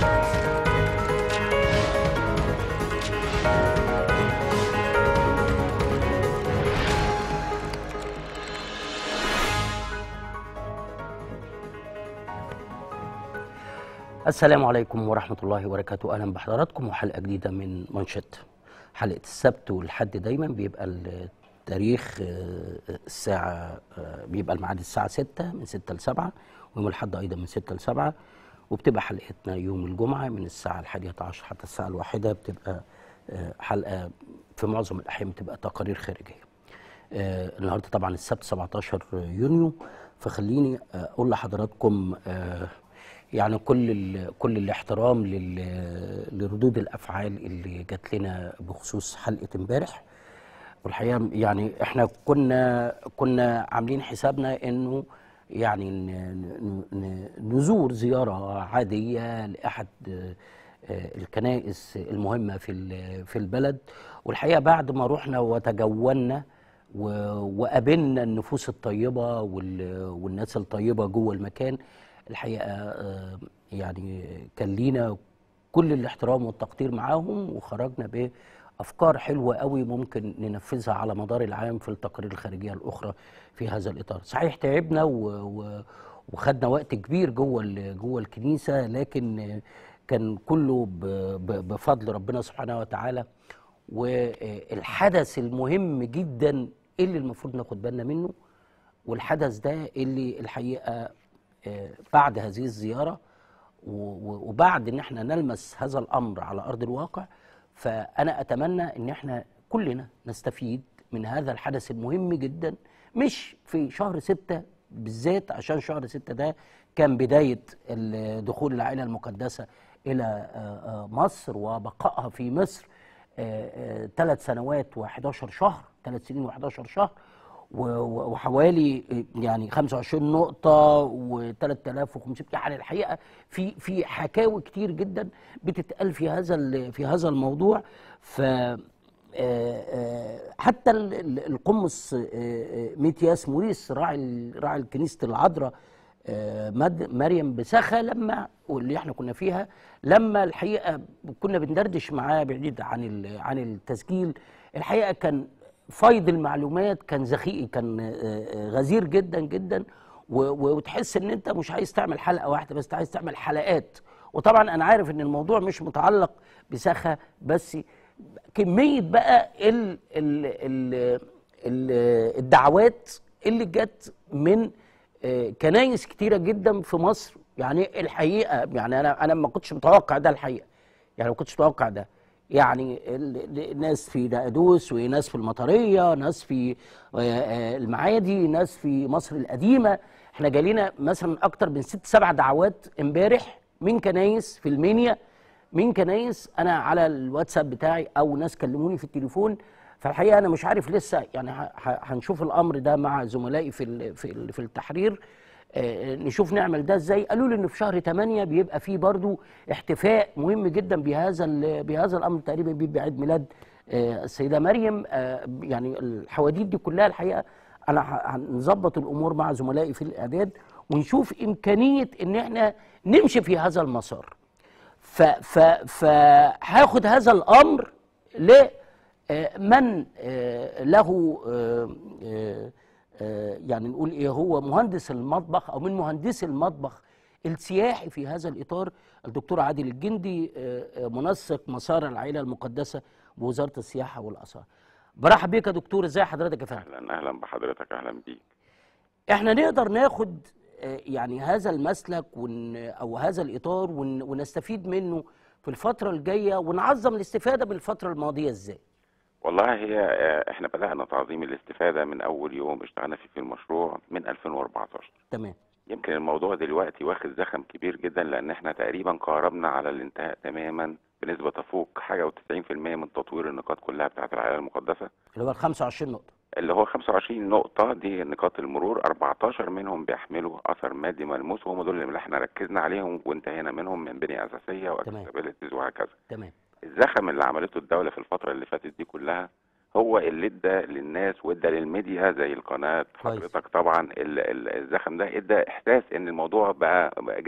السلام عليكم ورحمة الله وبركاته أهلا بحضراتكم وحلقة جديدة من منشط حلقة السبت والحد دايما بيبقى التاريخ آه، الساعة آه، بيبقى الميعاد الساعة 6 من 6 ل 7 ويوم الأحد أيضا من 6 ل 7 وبتبقى حلقتنا يوم الجمعة من الساعة الحادية عشر حتى الساعة الواحدة بتبقى آه، حلقة في معظم الأحيان بتبقى تقارير خارجية آه، النهارده طبعا السبت 17 يونيو فخليني آه، اقول لحضراتكم آه، يعني كل ال- كل الاحترام لل- لردود الافعال اللي جات لنا بخصوص حلقه امبارح والحقيقه يعني احنا كنا كنا عاملين حسابنا انه يعني ن- ن- ن- نزور زياره عاديه لاحد آه، آه، الكنائس المهمه في ال- في البلد والحقيقه بعد ما رحنا وتجولنا و- وقابلنا النفوس الطيبه وال- والناس الطيبه جوه المكان الحقيقه آه، يعني كان لينا كل الاحترام والتقدير معاهم وخرجنا بافكار حلوه قوي ممكن ننفذها على مدار العام في التقارير الخارجيه الاخرى في هذا الاطار صحيح تعبنا و... و... وخدنا وقت كبير جوه ال... جوه الكنيسه لكن كان كله ب... ب... بفضل ربنا سبحانه وتعالى والحدث المهم جدا اللي المفروض ناخد بالنا منه والحدث ده اللي الحقيقه آه، بعد هذه الزياره و- و- وبعد ان احنا نلمس هذا الامر على ارض الواقع فانا اتمنى ان احنا كلنا نستفيد من هذا الحدث المهم جدا مش في شهر ستة بالذات عشان شهر ستة ده كان بداية ال- دخول العائلة المقدسة إلى آه، آه، مصر وبقائها في مصر ثلاث سنوات و11 شهر ثلاث سنين و11 شهر و- و- وحوالي يعني 25 نقطة و3500 يعني الحقيقة في في حكاوي كتير جدا بتتقال في هذا ال- في هذا الموضوع ف آه، آه، حتى ال- ال- القمص آه، آه، ميتياس موريس راعي ال- راعي كنيسة العذراء آه، مد- مريم بسخة لما واللي احنا كنا فيها لما الحقيقة كنا بندردش معاه بعيد عن ال- عن التسجيل الحقيقة كان فيض المعلومات كان ذخيء كان آه، آه، غزير جدا جدا و- و- وتحس ان انت مش عايز تعمل حلقة واحدة بس عايز تعمل حلقات وطبعا انا عارف ان الموضوع مش متعلق بسخة بس كمية بقى ال ال ال ال الدعوات اللي جت من آه، كنايس كتيرة جدا في مصر يعني الحقيقة يعني أنا أنا ما كنتش متوقع ده الحقيقة يعني ما كنتش متوقع ده يعني ال- ال- ناس في دقدوس وناس في المطرية ناس في آه، آه، المعادي ناس في مصر القديمة احنا جالينا مثلا أكتر من ست سبع دعوات امبارح من كنايس في المنيا من كنايس انا على الواتساب بتاعي او ناس كلموني في التليفون فالحقيقه انا مش عارف لسه يعني ه- ه- هنشوف الامر ده مع زملائي في ال- في ال- في التحرير آه، نشوف نعمل ده ازاي قالوا لي ان في شهر 8 بيبقى فيه برضو احتفاء مهم جدا بهذا ال- بهذا الامر تقريبا بيبقى عيد ميلاد آه، السيده مريم آه، يعني الحواديت دي كلها الحقيقه انا ه- هنظبط الامور مع زملائي في الاعداد ونشوف امكانيه ان احنا نمشي في هذا المسار ف ف فهاخد هذا الامر لمن له آه، آه، آه، يعني نقول ايه هو مهندس المطبخ او من مهندسي المطبخ السياحي في هذا الاطار الدكتور عادل الجندي آه، آه، منسق مسار العائله المقدسه بوزاره السياحه والاثار برحب بيك يا دكتور ازي حضرتك يا فندم اهلا اهلا بحضرتك اهلا بيك احنا نقدر ناخد آه، يعني هذا المسلك ون او هذا الاطار ون ونستفيد منه في الفتره الجايه ونعظم الاستفاده بالفتره الماضيه ازاي والله هي آه، احنا بدأنا تعظيم الاستفادة من أول يوم اشتغلنا فيه في المشروع من 2014 تمام يمكن الموضوع دلوقتي واخد زخم كبير جدا لأن احنا تقريبا قاربنا على الانتهاء تماما بنسبة تفوق حاجة و90% من تطوير النقاط كلها بتاعت العائلة المقدسة اللي هو ال 25 نقطه اللي هو 25 نقطة دي نقاط المرور 14 منهم بيحملوا أثر مادي ملموس وهم دول اللي احنا ركزنا عليهم وانتهينا منهم من بنية أساسية واكسسبيلتيز وهكذا تمام الزخم اللي عملته الدولة في الفترة اللي فاتت دي كلها هو اللي ادى للناس وادى للميديا زي القناة كويس. حضرتك طبعا ال- ال- الزخم ده ادى احساس ان الموضوع بقى بقى جد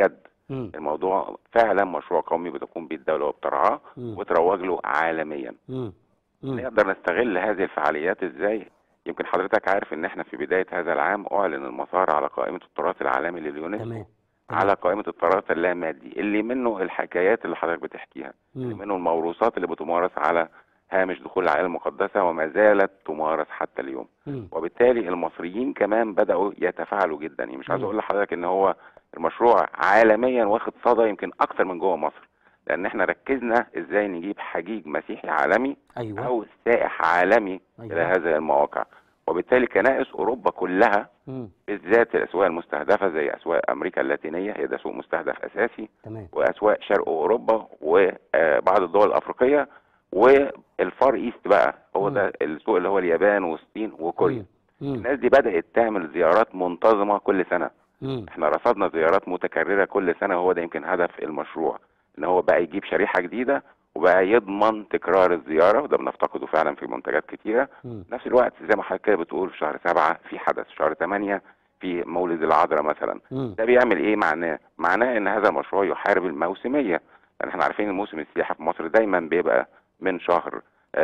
مم. الموضوع فعلا مشروع قومي بتقوم به الدوله وبترعاه مم. وتروج له عالميا مم. مم. نقدر نستغل هذه الفعاليات ازاي يمكن حضرتك عارف ان احنا في بدايه هذا العام اعلن المسار على قائمه التراث العالمي لليونسكو تمام على قائمه التراث اللامادي اللي منه الحكايات اللي حضرتك بتحكيها اللي مم. منه الموروثات اللي بتمارس على هامش دخول العائله المقدسه وما زالت تمارس حتى اليوم مم. وبالتالي المصريين كمان بداوا يتفاعلوا جدا يعني مش عايز مم. اقول لحضرتك ان هو المشروع عالميا واخد صدى يمكن اكتر من جوه مصر لان احنا ركزنا ازاي نجيب حجيج مسيحي عالمي ايوه او سائح عالمي الى ايوه هذه المواقع وبالتالي كنائس اوروبا كلها مم. بالذات الاسواق المستهدفه زي اسواق امريكا اللاتينيه هي ده سوق مستهدف اساسي تمام واسواق شرق اوروبا وبعض الدول الافريقيه والفار ايست بقى هو مم. ده السوق اللي هو اليابان والصين وكوريا مم. مم. الناس دي بدات تعمل زيارات منتظمه كل سنه مم. احنا رصدنا زيارات متكرره كل سنه وهو ده يمكن هدف المشروع ان هو بقى يجيب شريحه جديده وبقى يضمن تكرار الزياره وده بنفتقده فعلا في منتجات كتيره مم. في نفس الوقت زي ما حضرتك كده بتقول في شهر سبعة في حدث شهر ثمانية في مولد العذراء مثلا مم. ده بيعمل ايه معناه معناه ان هذا المشروع يحارب الموسميه لان احنا عارفين الموسم السياحي في مصر دايما بيبقى من شهر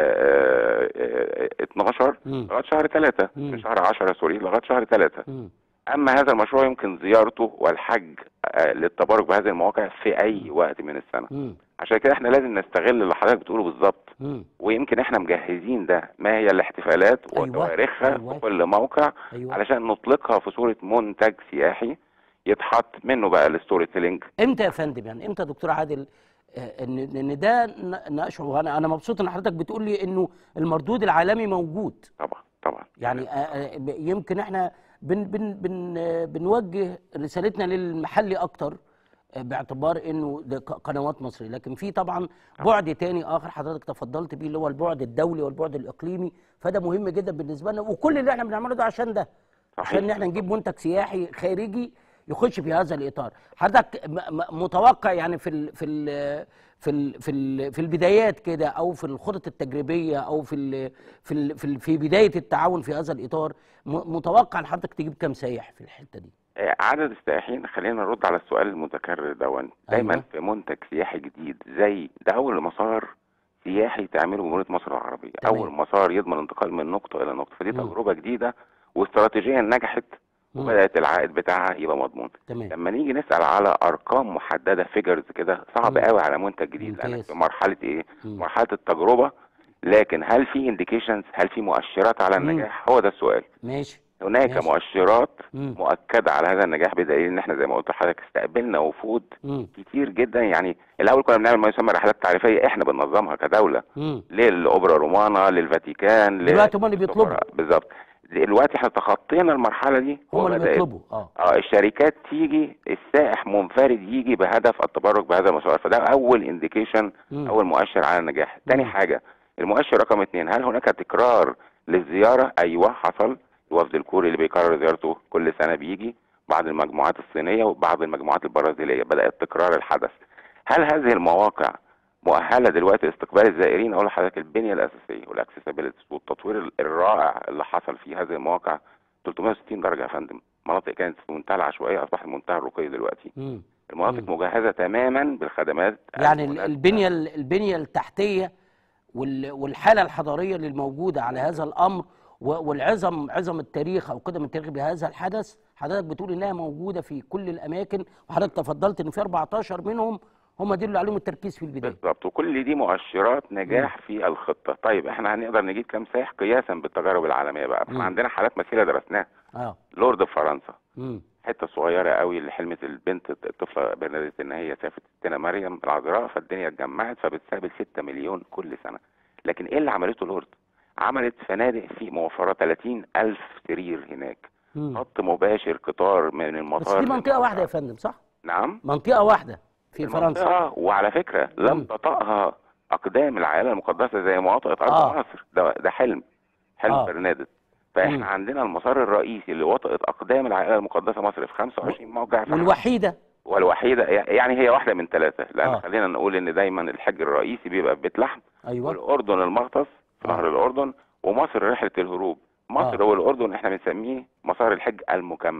آه، آه، آه، 12 مم. لغايه شهر 3 مم. من شهر 10 سوري لغايه شهر 3 مم. اما هذا المشروع يمكن زيارته والحج آه، للتبرك بهذه المواقع في اي وقت من السنه مم. عشان كده احنا لازم نستغل اللي حضرتك بتقوله بالظبط مم. ويمكن احنا مجهزين ده ما هي الاحتفالات أيوة، وتواريخها أيوة. في كل موقع ايوه علشان نطلقها في صورة منتج سياحي يتحط منه بقى الستوري تيلينج امتى يا فندم يعني امتى يا دكتور عادل آه، ان ان ده ن- نقشه وانا انا مبسوط ان حضرتك بتقول لي انه المردود العالمي موجود طبعا طبعا يعني آه، آه، ب- يمكن احنا بن بن بن آه، بنوجه رسالتنا للمحلي اكتر آه، باعتبار انه ده ق- قنوات مصريه لكن في طبعا بعد تاني اخر حضرتك تفضلت بيه اللي هو البعد الدولي والبعد الاقليمي فده مهم جدا بالنسبه لنا وكل اللي احنا بنعمله ده عشان ده صحيح. عشان احنا نجيب منتج سياحي خارجي يخش في هذا الاطار حضرتك م- م- متوقع يعني في ال في ال في ال في ال في البدايات كده او في الخطط التجريبيه او في ال في ال في, ال في بدايه التعاون في هذا الاطار م- متوقع ان حضرتك تجيب كام سايح في الحته دي آه، عدد السائحين خلينا نرد على السؤال المتكرر دون دايما أيوة. في منتج سياحي جديد زي ده اول مسار سياحي تعمله جمهورية مصر العربية تمام. اول مسار يضمن الانتقال من نقطة الى نقطة فدي مم. تجربة جديدة واستراتيجيا نجحت مم. وبدأت العائد بتاعها يبقى مضمون تمام لما نيجي نسأل على ارقام محددة فيجرز كده صعب مم. قوي على منتج جديد لانك ممتاز. في مرحلة ايه مم. مرحلة التجربة لكن هل في انديكيشنز هل في مؤشرات على مم. النجاح هو ده السؤال ماشي هناك ماشي. مؤشرات مم. مؤكدة على هذا النجاح بدليل ان احنا زي ما قلت لحضرتك استقبلنا وفود مم. كتير جدا يعني الاول كنا بنعمل ما يسمى رحلات تعريفيه احنا بننظمها كدوله مم. للاوبرا رومانا للفاتيكان لل- دلوقتي هم اللي بيطلبوا بالظبط دلوقتي احنا تخطينا المرحله دي هم اللي وبدأت- بيطلبوا اه اه الشركات تيجي السائح منفرد يجي بهدف التبرك بهذا المسار فده اول انديكيشن مم. اول مؤشر على النجاح تاني مم. حاجه المؤشر رقم اتنين هل هناك تكرار للزياره ايوه حصل الوفد الكوري اللي بيكرر زيارته كل سنه بيجي بعض المجموعات الصينيه وبعض المجموعات البرازيليه بدات تكرار الحدث هل هذه المواقع مؤهله دلوقتي لاستقبال الزائرين اقول لحضرتك البنيه الاساسيه والاكسسبيلتي والتطوير الرائع اللي حصل في هذه المواقع 360 درجه يا فندم مناطق كانت في منتهى العشوائيه اصبحت منتهى الرقي دلوقتي مم. المناطق مم. مجهزه تماما بالخدمات يعني ال- المناسبة. البنيه البنيه التحتيه وال- والحاله الحضاريه اللي الموجوده على هذا الامر و- والعظم عظم التاريخ او قدم التاريخ بهذا الحدث حضرتك بتقول انها موجوده في كل الاماكن وحضرتك تفضلت ان في 14 منهم هم دي اللي عليهم التركيز في البدايه بالظبط وكل دي مؤشرات نجاح في الخطه طيب احنا هنقدر نجيب كام سائح قياسا بالتجارب العالميه بقى مم. احنا عندنا حالات مثيله درسناها اه لورد في فرنسا امم حته صغيره قوي اللي حلمت البنت الطفله برناديت ان هي سافرت ستنا مريم العذراء فالدنيا اتجمعت فبتستقبل 6 مليون كل سنه لكن ايه اللي عملته لورد عملت فنادق في موفره 30 الف سرير هناك امم خط مباشر قطار من بس المطار دي منطقه للموقع. واحده يا فندم صح نعم منطقه واحده في فرنسا المنطقة وعلى فكرة لم مم. تطأها أقدام العائلة المقدسة زي مناطق أرض آه. مصر ده ده حلم حلم آه. برنادت فإحنا مم. عندنا المسار الرئيسي اللي وطئت أقدام العائلة المقدسة مصر في 25 موقع في والوحيده والوحيدة يعني هي واحدة من ثلاثة لأن آه. خلينا نقول إن دايما الحج الرئيسي بيبقى في بيت لحم ايوه والأردن المغطس في آه. نهر الأردن ومصر رحلة الهروب مصر آه. والأردن إحنا بنسميه مسار الحج المكمل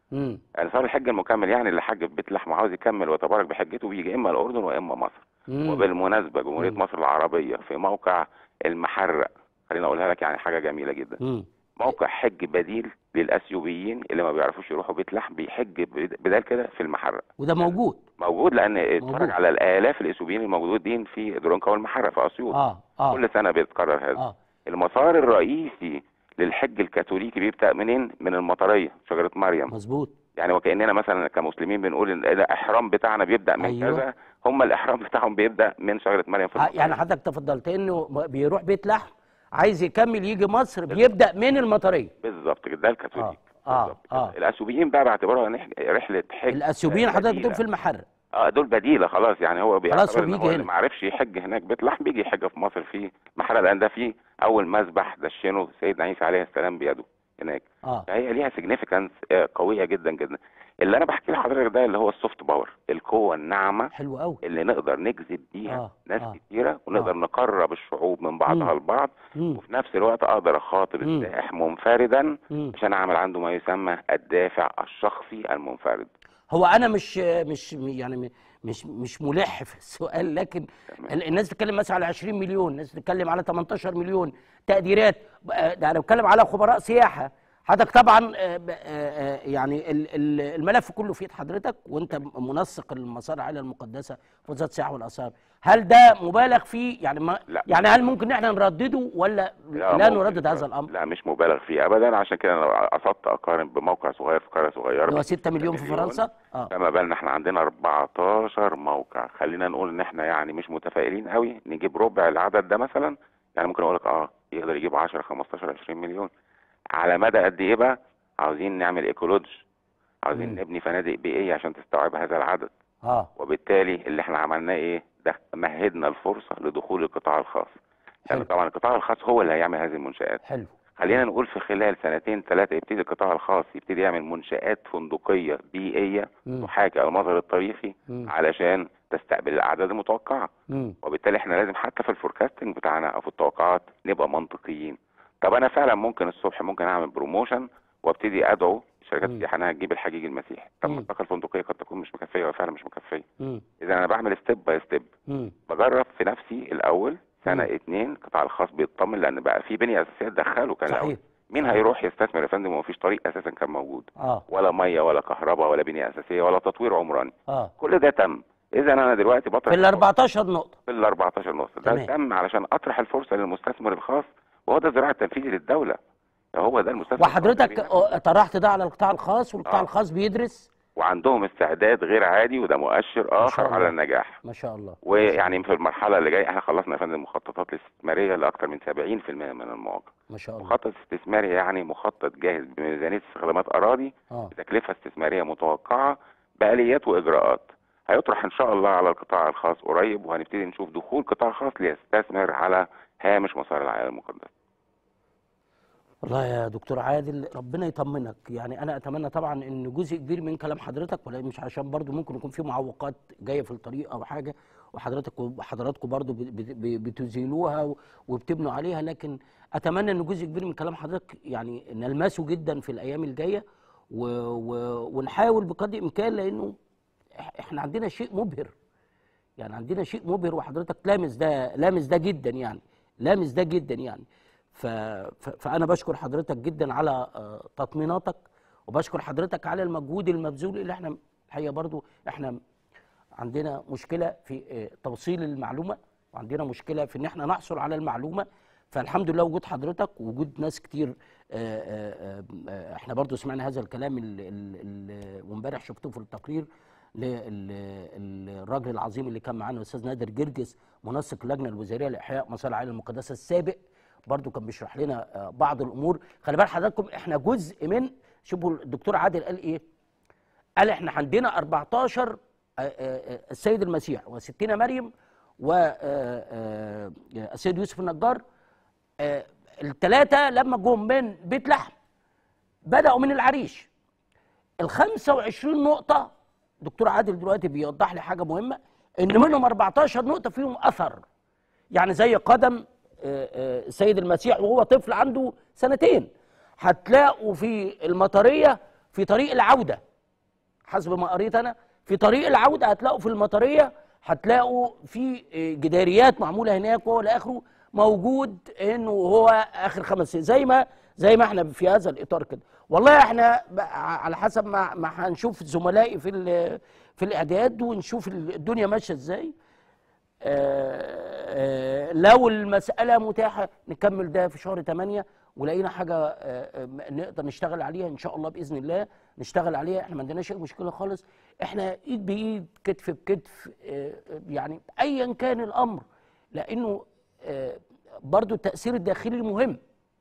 امم يعني صار الحج المكمل يعني اللي حج في بيت لحم وعاوز يكمل ويتبارك بحجته بيجي اما الاردن واما مصر مم. وبالمناسبه جمهوريه مم. مصر العربيه في موقع المحرق خليني اقولها لك يعني حاجه جميله جدا مم. موقع حج بديل للاثيوبيين اللي ما بيعرفوش يروحوا بيت لحم بيحج بد- بدال كده في المحرق وده موجود موجود لان موجود. اتفرج على الالاف الاثيوبيين الموجودين في درونكا والمحرق في اسيوط اه اه كل سنه بيتكرر هذا اه المسار الرئيسي للحج الكاثوليكي بيبدا منين من المطريه شجره مريم مظبوط يعني وكاننا مثلا كمسلمين بنقول ان الاحرام بتاعنا بيبدا من أيوة. كذا هم الاحرام بتاعهم بيبدا من شجره مريم في ع- المطريه يعني حضرتك تفضلت انه م- بيروح بيت لحم عايز يكمل يجي مصر بيبدا من المطريه بالظبط كده ده الكاثوليك آه، آه، بالظبط كده. آه. الاثيوبيين بقى باعتبارها نح- رحله حج الاثيوبيين آه، حضرتك بديلة. بتقول في المحرر اه دول بديله خلاص يعني هو خلاص بيعتبر هو ان بيجي هو اللي هنا. ما عرفش يحج هناك بيت لحم بيجي يحج في مصر في محرق لان ده فيه اول مذبح دشنه سيدنا عيسى عليه السلام بيده هناك اه فهي ليها سيجنيفيكانس قويه جدا جدا اللي انا بحكي لحضرتك ده اللي هو السوفت باور القوه الناعمه حلو قوي اللي نقدر نجذب بيها آه، ناس آه. كتيره ونقدر آه. نقرب الشعوب من بعضها مم. البعض مم. وفي نفس الوقت اقدر اخاطب مم. السائح منفردا مم. عشان اعمل عنده ما يسمى الدافع الشخصي المنفرد هو انا مش مش يعني م- مش مش ملح في السؤال لكن ال- الناس بتتكلم مثلا على 20 مليون الناس بتتكلم على 18 مليون تقديرات آه، ده انا بتكلم على خبراء سياحه حضرتك طبعا آه، ب- آه، آه، يعني ال- ال- الملف كله في ايد حضرتك وانت منسق المسار العائله المقدسه في وزاره السياحه والاثار هل ده مبالغ فيه يعني ما لا. يعني هل ممكن احنا نردده ولا لا, ممكن نردد يبقى- هذا الامر لا مش مبالغ فيه ابدا عشان كده انا قصدت اقارن بموقع صغير في قريه صغيره اللي هو ب 6 مليون في فرنسا اه فما بالنا احنا عندنا 14 موقع خلينا نقول ان احنا يعني مش متفائلين قوي نجيب ربع العدد ده مثلا يعني ممكن اقول لك اه يقدر يجيب 10 15 20 مليون على مدى قد ايه بقى عاوزين نعمل ايكولوجي عاوزين مم. نبني فنادق بيئيه عشان تستوعب هذا العدد اه وبالتالي اللي احنا عملناه ايه ده مهدنا الفرصه لدخول القطاع الخاص حلو. يعني طبعا القطاع الخاص هو اللي هيعمل هذه المنشآت حلو خلينا نقول في خلال سنتين ثلاثة يبتدي القطاع الخاص يبتدي يعمل منشآت فندقية بيئية مم. تحاكي المظهر التاريخي مم. علشان تستقبل الأعداد المتوقعة مم. وبالتالي احنا لازم حتى في الفوركاستنج بتاعنا أو في التوقعات نبقى منطقيين طب أنا فعلا ممكن الصبح ممكن أعمل بروموشن وابتدي أدعو شركات مم. السياحة إنها تجيب الحجيج المسيحي طب مم. الطاقة الفندقية قد تكون مش مكفية وفعلا مش مكفية مم. إذا أنا بعمل ستيب باي ستيب مم. بجرب في نفسي الأول سنة مم. اتنين القطاع الخاص بيطمن لأن بقى في بنية أساسية تدخله كان الأول صحيح مين صحيح. هيروح يستثمر يا فندم ومفيش طريق اساسا كان موجود اه ولا ميه ولا كهرباء ولا بنيه اساسيه ولا تطوير عمراني اه كل ده تم اذا انا دلوقتي بطرح في ال 14 نقطة في ال 14 نقطه ده تمام. تم علشان اطرح الفرصه للمستثمر الخاص وهو ده الزراعه التنفيذي للدوله هو ده المستثمر الخاص وحضرتك اللي آه، طرحت ده على القطاع الخاص والقطاع آه. الخاص بيدرس وعندهم استعداد غير عادي وده مؤشر ما اخر شاء على الله. النجاح ما شاء الله ويعني في المرحله اللي جايه احنا خلصنا يا فندم مخططات الاستثماريه لاكثر من 70% من المواقع ما شاء الله مخطط استثماري يعني مخطط جاهز بميزانيه استخدامات اراضي اه بتكلفة استثمارية متوقعة بآليات وإجراءات هيطرح إن شاء الله على القطاع الخاص قريب وهنبتدي نشوف دخول قطاع خاص ليستثمر على هامش مسار العائلة المقدسة والله يا دكتور عادل ربنا يطمنك يعني انا اتمنى طبعا ان جزء كبير من كلام حضرتك ولا مش عشان برضو ممكن يكون في معوقات جايه في الطريق او حاجه وحضرتك وحضراتكم برضو ب- ب- ب- بتزيلوها و- وبتبنوا عليها لكن اتمنى ان جزء كبير من كلام حضرتك يعني نلمسه جدا في الايام الجايه و و ونحاول بقدر الامكان لانه إح- احنا عندنا شيء مبهر يعني عندنا شيء مبهر وحضرتك لامس ده لامس ده جدا يعني لامس ده جدا يعني ف... ف... فانا بشكر حضرتك جدا على آه، تطميناتك وبشكر حضرتك على المجهود المبذول اللي احنا الحقيقه برضو احنا عندنا مشكله في آه، توصيل المعلومه وعندنا مشكله في ان احنا نحصل على المعلومه فالحمد لله وجود حضرتك ووجود ناس كتير آه، آه، آه، احنا برضو سمعنا هذا الكلام ال- ال- ال- وامبارح شفته في التقرير للراجل العظيم اللي كان معانا الاستاذ نادر جرجس منسق اللجنه الوزاريه لاحياء مسار العائله المقدسه السابق برضو كان بيشرح لنا آه، بعض الامور خلي بال حضراتكم احنا جزء من شوفوا الدكتور عادل قال ايه قال احنا عندنا 14 آه، آه، آه، السيد المسيح وستنا مريم والسيد يوسف النجار الثلاثه لما جم من بيت لحم بداوا من العريش ال 25 نقطة دكتور عادل دلوقتي بيوضح لي حاجة مهمة إن منهم 14 نقطة فيهم أثر يعني زي قدم آه، آه، السيد المسيح وهو طفل عنده سنتين هتلاقوا في المطرية في طريق العوده حسب ما قريت انا في طريق العوده هتلاقوا في المطريه هتلاقوا في آه، جداريات معموله هناك وهو لاخره موجود انه هو اخر خمس سنين زي ما زي ما احنا في هذا الاطار كده والله احنا بقى على حسب ما ما هنشوف زملائي في ال- في الاعداد ونشوف الدنيا ماشيه ازاي آه، آه، لو المسألة متاحة نكمل ده في شهر 8 ولقينا حاجة آه، آه، نقدر نشتغل عليها إن شاء الله بإذن الله نشتغل عليها إحنا ما عندناش أي مشكلة خالص إحنا إيد بإيد كتف بكتف آه، آه، يعني أيا كان الأمر لأنه آه، برضو التأثير الداخلي مهم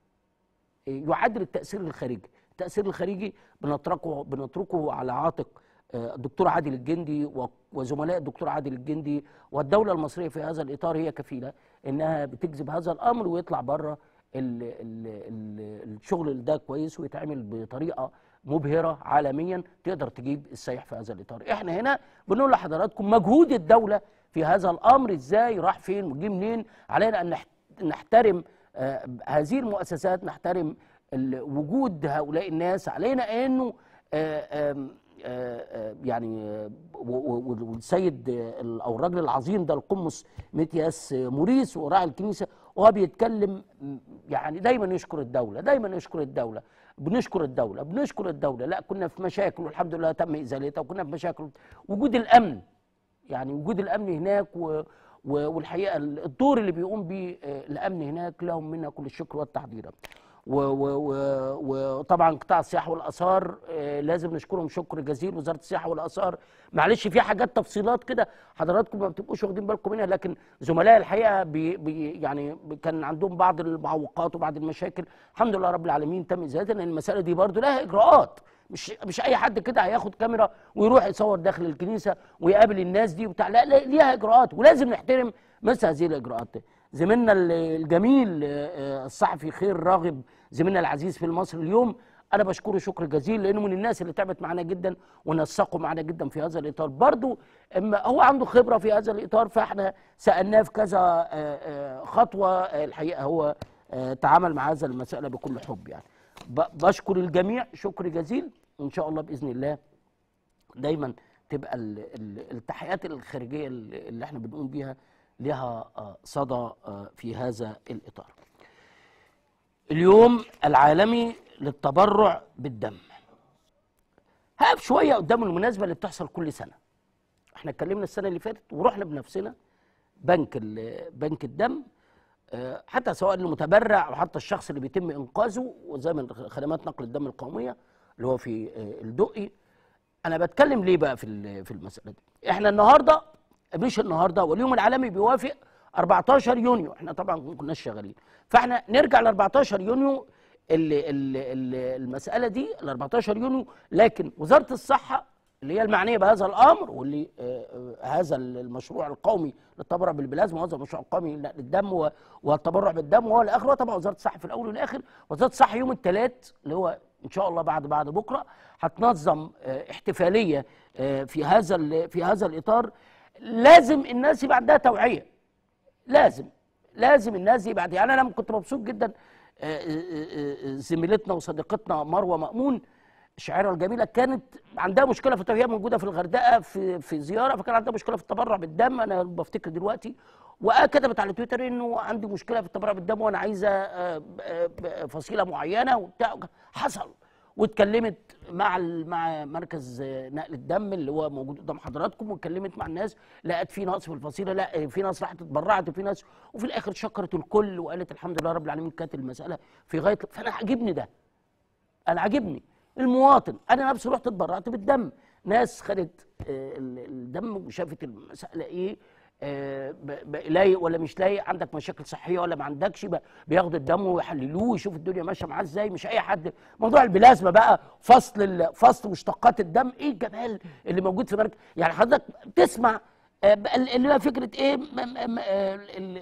يعادل التأثير الخارجي التأثير الخارجي بنتركه بنتركه على عاتق آه، الدكتور عادل الجندي و- وزملاء الدكتور عادل الجندي والدولة المصرية في هذا الإطار هي كفيلة إنها بتجذب هذا الأمر ويطلع بره ال ال ال الشغل ده كويس ويتعمل بطريقة مبهرة عالميا تقدر تجيب السياح في هذا الإطار احنا هنا بنقول لحضراتكم مجهود الدولة في هذا الأمر إزاي راح فين وجي منين علينا أن نحت- نحترم آه، هذه المؤسسات نحترم ال- وجود هؤلاء الناس علينا انه آه، آم، آه، آه، يعني آه، و- و- والسيد آه، ال- او الراجل العظيم ده القمص متياس آه، موريس وراعي الكنيسه وهو بيتكلم م، يعني دايما يشكر الدوله دايما يشكر الدوله بنشكر الدوله بنشكر الدوله لا كنا في مشاكل والحمد لله تم ازالتها وكنا في مشاكل وجود الامن يعني وجود الامن هناك و و- والحقيقه الدور اللي بيقوم به آه، الامن هناك لهم منا كل الشكر والتقدير و- و- و- وطبعا قطاع السياحه والاثار آه، لازم نشكرهم شكر جزيل وزاره السياحه والاثار معلش في حاجات تفصيلات كده حضراتكم ما بتبقوش واخدين بالكم منها لكن زملاء الحقيقه بي بي يعني كان عندهم بعض المعوقات وبعض المشاكل الحمد لله رب العالمين تم ازالتها لان المساله دي برضو لها اجراءات مش مش اي حد كده هياخد كاميرا ويروح يصور داخل الكنيسه ويقابل الناس دي وبتاع لا لا، ليها اجراءات ولازم نحترم مثل هذه الاجراءات زميلنا ال- الجميل آه، آه، الصحفي خير راغب زميلنا العزيز في المصري اليوم انا بشكره شكر جزيل لانه من الناس اللي تعبت معانا جدا ونسقوا معانا جدا في هذا الاطار برضو اما هو عنده خبره في هذا الاطار فاحنا سالناه في كذا آه، آه، خطوه آه، الحقيقه هو آه، تعامل مع هذا المساله بكل حب يعني ب- بشكر الجميع شكر جزيل وان شاء الله باذن الله دايما تبقى ال- ال- التحيات الخارجيه اللي اللي احنا بنقوم بيها لها آه، صدى آه، في هذا الاطار. اليوم العالمي للتبرع بالدم. هقف شويه قدام المناسبه اللي بتحصل كل سنه. احنا اتكلمنا السنه اللي فاتت ورحنا بنفسنا بنك ال- بنك الدم آه، حتى سواء المتبرع او حتى الشخص اللي بيتم انقاذه وزي ما خدمات نقل الدم القوميه اللي هو في آه، الدقي انا بتكلم ليه بقى في ال- في المساله دي احنا النهارده مش النهارده واليوم العالمي بيوافق 14 يونيو احنا طبعا ما كناش شغالين فاحنا نرجع ل 14 يونيو ال ال ال المساله دي ال 14 يونيو لكن وزاره الصحه اللي هي المعنيه بهذا الامر واللي آه، آه، هذا المشروع القومي للتبرع بالبلازما وهذا المشروع القومي للدم و- والتبرع بالدم وهو الاخر طبعا وزاره الصحه في الاول والاخر وزاره الصحه يوم الثلاث اللي هو ان شاء الله بعد بعد بكره هتنظم آه، احتفاليه آه، في هذا ال- في هذا الاطار لازم الناس يبقى عندها توعيه لازم لازم الناس يبقى يعني انا كنت مبسوط جدا آه، آه، آه، زميلتنا وصديقتنا مروه مامون الشاعره الجميله كانت عندها مشكله في التوعيه هي موجوده في الغردقه في في زياره فكان عندها مشكله في التبرع بالدم انا بفتكر دلوقتي وكتبت على تويتر انه عندي مشكله في التبرع بالدم وانا عايزه آه، آه، آه، فصيله معينه وبتاع حصل واتكلمت مع ال- مع مركز آه، نقل الدم اللي هو موجود قدام حضراتكم واتكلمت مع الناس لقت في نقص في الفصيله لا آه، في ناس راحت اتبرعت وفي ناس وفي الاخر شكرت الكل وقالت الحمد لله رب العالمين كانت المساله في غايه فانا عاجبني ده انا عاجبني المواطن انا نفسي رحت اتبرعت بالدم ناس خدت آه، ال- الدم وشافت المساله ايه آه، ب- ب- لايق ولا مش لايق عندك مشاكل صحيه ولا ما عندكش ب- بياخدوا الدم ويحللوه ويشوفوا الدنيا ماشيه معاه ازاي مش اي حد موضوع البلازما بقى فصل ال- فصل مشتقات الدم ايه الجمال اللي موجود في مركز يعني حضرتك تسمع آه، بقى ال- اللي هو فكره ايه م- م- م- آه، ال- ال-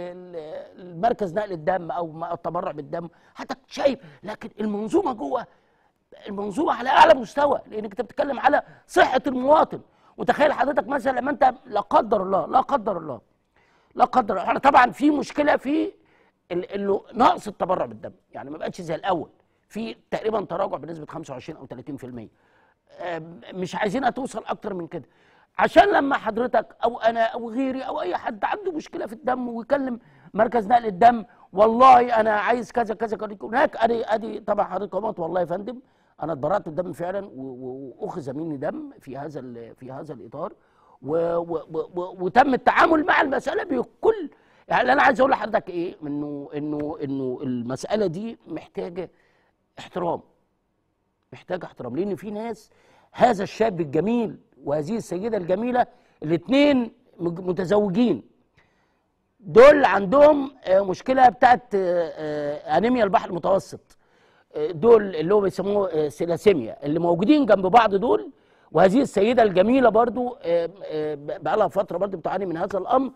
ال- المركز نقل الدم او ما- التبرع بالدم حضرتك شايف لكن المنظومه جوه المنظومه على اعلى مستوى لانك انت بتتكلم على صحه المواطن وتخيل حضرتك مثلا لما انت لا قدر الله لا قدر الله لا قدر الله احنا طبعا في مشكله في ال- انه نقص التبرع بالدم يعني ما بقتش زي الاول في تقريبا تراجع بنسبه 25 او 30% آم، مش عايزينها توصل اكتر من كده عشان لما حضرتك او انا او غيري او اي حد عنده مشكله في الدم ويكلم مركز نقل الدم والله انا عايز كذا كذا كذا هناك ادي ادي طبعا حضرتك قمت والله يا فندم انا اتبرأت الدم فعلا و- و- واخذ مني دم في هذا ال- في هذا الاطار و و و وتم التعامل مع المساله بكل يعني اللي انا عايز اقول لحضرتك ايه انه انه انه المساله دي محتاجه احترام محتاجه احترام لان في ناس هذا الشاب الجميل وهذه السيده الجميله الاثنين متزوجين دول عندهم آه، مشكله بتاعت آه، آه، انيميا البحر المتوسط آه، دول اللي هو بيسموه آه، سيلاسيميا اللي موجودين جنب بعض دول وهذه السيده الجميله برضو آه، آه، بقى لها فتره برضو بتعاني من هذا الامر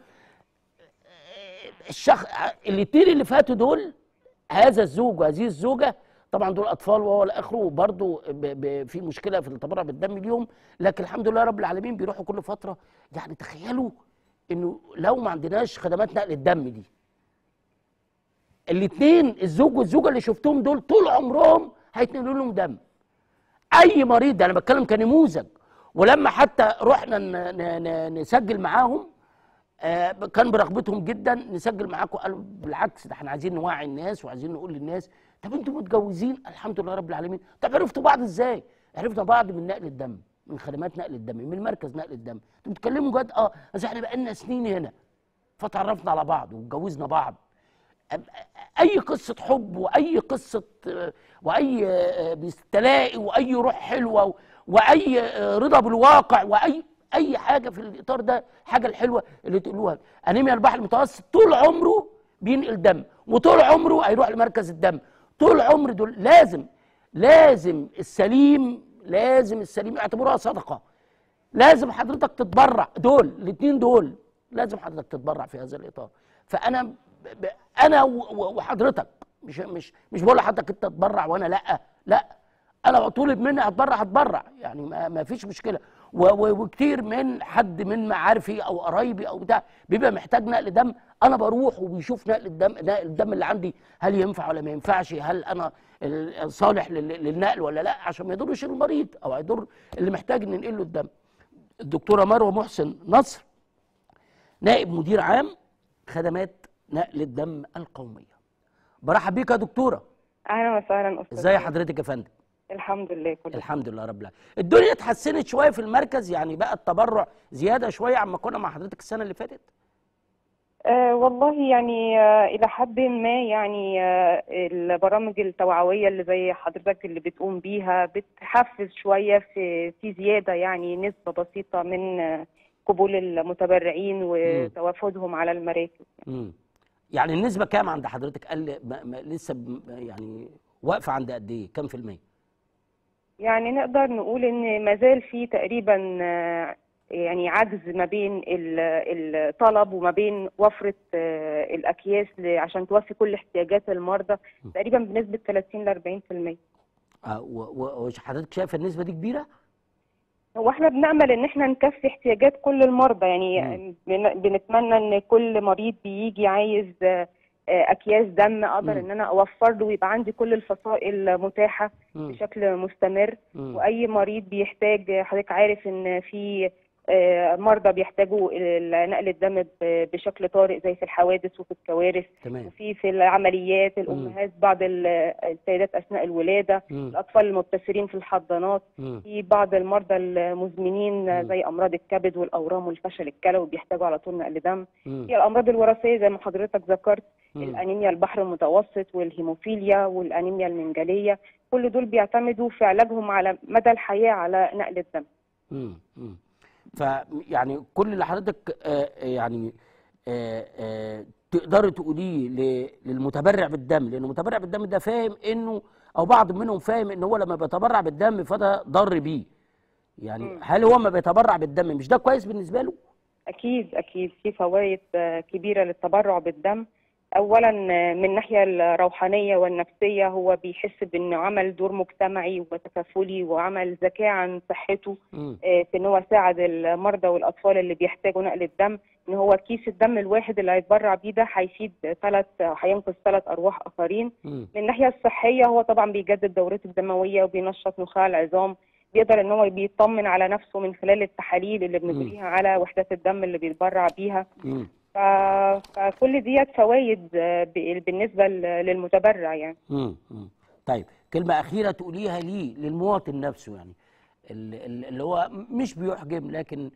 الشخص الاثنين اللي فاتوا دول هذا الزوج وهذه الزوجه طبعا دول اطفال وهو الاخره برضه في مشكله في التبرع بالدم اليوم لكن الحمد لله رب العالمين بيروحوا كل فتره يعني تخيلوا انه لو ما عندناش خدمات نقل الدم دي الاثنين الزوج والزوجه اللي شفتهم دول طول عمرهم هيتنقلوا لهم دم اي مريض ده انا بتكلم كنموذج ولما حتى رحنا ن- ن- ن- نسجل معاهم آه، كان برغبتهم جدا نسجل معاكم قالوا بالعكس ده احنا عايزين نوعي الناس وعايزين نقول للناس طب انتوا متجوزين الحمد لله رب العالمين طب عرفتوا بعض ازاي عرفنا بعض من نقل الدم من خدمات نقل الدم من مركز نقل الدم انتوا بتتكلموا جد اه بس احنا بقالنا سنين هنا فتعرفنا على بعض واتجوزنا بعض اي قصه حب واي قصه آه، واي آه، تلاقي واي روح حلوه و- واي آه، رضا بالواقع واي اي حاجه في الاطار ده حاجه الحلوه اللي تقولوها انيميا البحر المتوسط طول عمره بينقل دم وطول عمره هيروح لمركز الدم طول عمر دول لازم لازم السليم لازم السليم اعتبروها صدقه لازم حضرتك تتبرع دول الاثنين دول لازم حضرتك تتبرع في هذا الاطار فانا ب... ب... انا و... و- وحضرتك مش مش مش بقول لحضرتك انت تتبرع وانا لا لا انا لو طولب مني هتبرع هتبرع يعني ما, ما فيش مشكله و... و... وكتير من حد من معارفي او قرايبي او بتاع بيبقى محتاج نقل دم انا بروح وبيشوف نقل الدم نقل الدم اللي عندي هل ينفع ولا ما ينفعش هل انا ال- صالح لل... للنقل ولا لا عشان ما يضرش المريض او هيضر اللي محتاج ان ننقل له الدم الدكتوره مروه محسن نصر نائب مدير عام خدمات نقل الدم القوميه برحب بيك يا دكتوره اهلا وسهلا استاذ ازي حضرتك يا فندم الحمد لله كله الحمد لله رب العالمين الدنيا اتحسنت شويه في المركز يعني بقى التبرع زياده شويه عما كنا مع حضرتك السنه اللي فاتت آه والله يعني آه الى حد ما يعني آه البرامج التوعويه اللي زي حضرتك اللي بتقوم بيها بتحفز شويه في في زياده يعني نسبه بسيطه من آه قبول المتبرعين وتوافدهم على المراكز امم يعني النسبه كام عند حضرتك قال ما ما لسه ب- يعني واقفه عند قد ايه كام في الميه يعني نقدر نقول ان ما زال في تقريبا آه، يعني عجز ما بين ال- الطلب وما بين وفرة آه، الأكياس ل- عشان توفي كل احتياجات المرضى تقريبا بنسبة 30 ل 40% آه و- و- وحضرتك شايفه النسبه دي كبيره هو احنا بنأمل ان احنا نكفي احتياجات كل المرضى يعني مم. بن- بنتمنى ان كل مريض بيجي عايز آه، آه، اكياس دم اقدر مم. ان انا اوفر له ويبقى عندي كل الفصائل متاحة مم. بشكل مستمر مم. واي مريض بيحتاج حضرتك عارف ان في آه، مرضى بيحتاجوا ال- نقل الدم ب- بشكل طارئ زي في الحوادث وفي الكوارث تمام وفي في العمليات الامهات بعض ال- السيدات اثناء الولاده مم. الاطفال المبتسرين في الحضانات مم. في بعض المرضى المزمنين مم. زي امراض الكبد والاورام والفشل الكلوي بيحتاجوا على طول نقل دم مم. في الامراض الوراثيه زي ما حضرتك ذكرت مم. الانيميا البحر المتوسط والهيموفيليا والانيميا المنجليه كل دول بيعتمدوا في علاجهم على مدى الحياه على نقل الدم مم. مم. فيعني كل اللي حضرتك آه، يعني آه، آه، تقدري تقوليه ل- للمتبرع بالدم لان المتبرع بالدم ده فاهم انه او بعض منهم فاهم ان هو لما بيتبرع بالدم فده ضر بيه يعني مم. هل هو ما بيتبرع بالدم مش ده كويس بالنسبه له اكيد اكيد في فوائد آه، كبيره للتبرع بالدم اولا من الناحيه الروحانيه والنفسيه هو بيحس بانه عمل دور مجتمعي وتكافلي وعمل ذكاء عن صحته مم. آه، في ان هو ساعد المرضى والاطفال اللي بيحتاجوا نقل الدم ان هو كيس الدم الواحد اللي هيتبرع بيه ده هيفيد ثلاث هينقذ ثلاث ارواح اخرين مم. من الناحيه الصحيه هو طبعا بيجدد دورته الدمويه وبينشط نخاع العظام بيقدر ان هو بيطمن على نفسه من خلال التحاليل اللي بنجريها على وحدات الدم اللي بيتبرع بيها مم. ف... فكل ديت فوائد آه، ب- بالنسبه ل- للمتبرع يعني مم. مم. طيب كلمة أخيرة تقوليها ليه للمواطن نفسه يعني ال- ال- اللي هو مش بيحجم لكن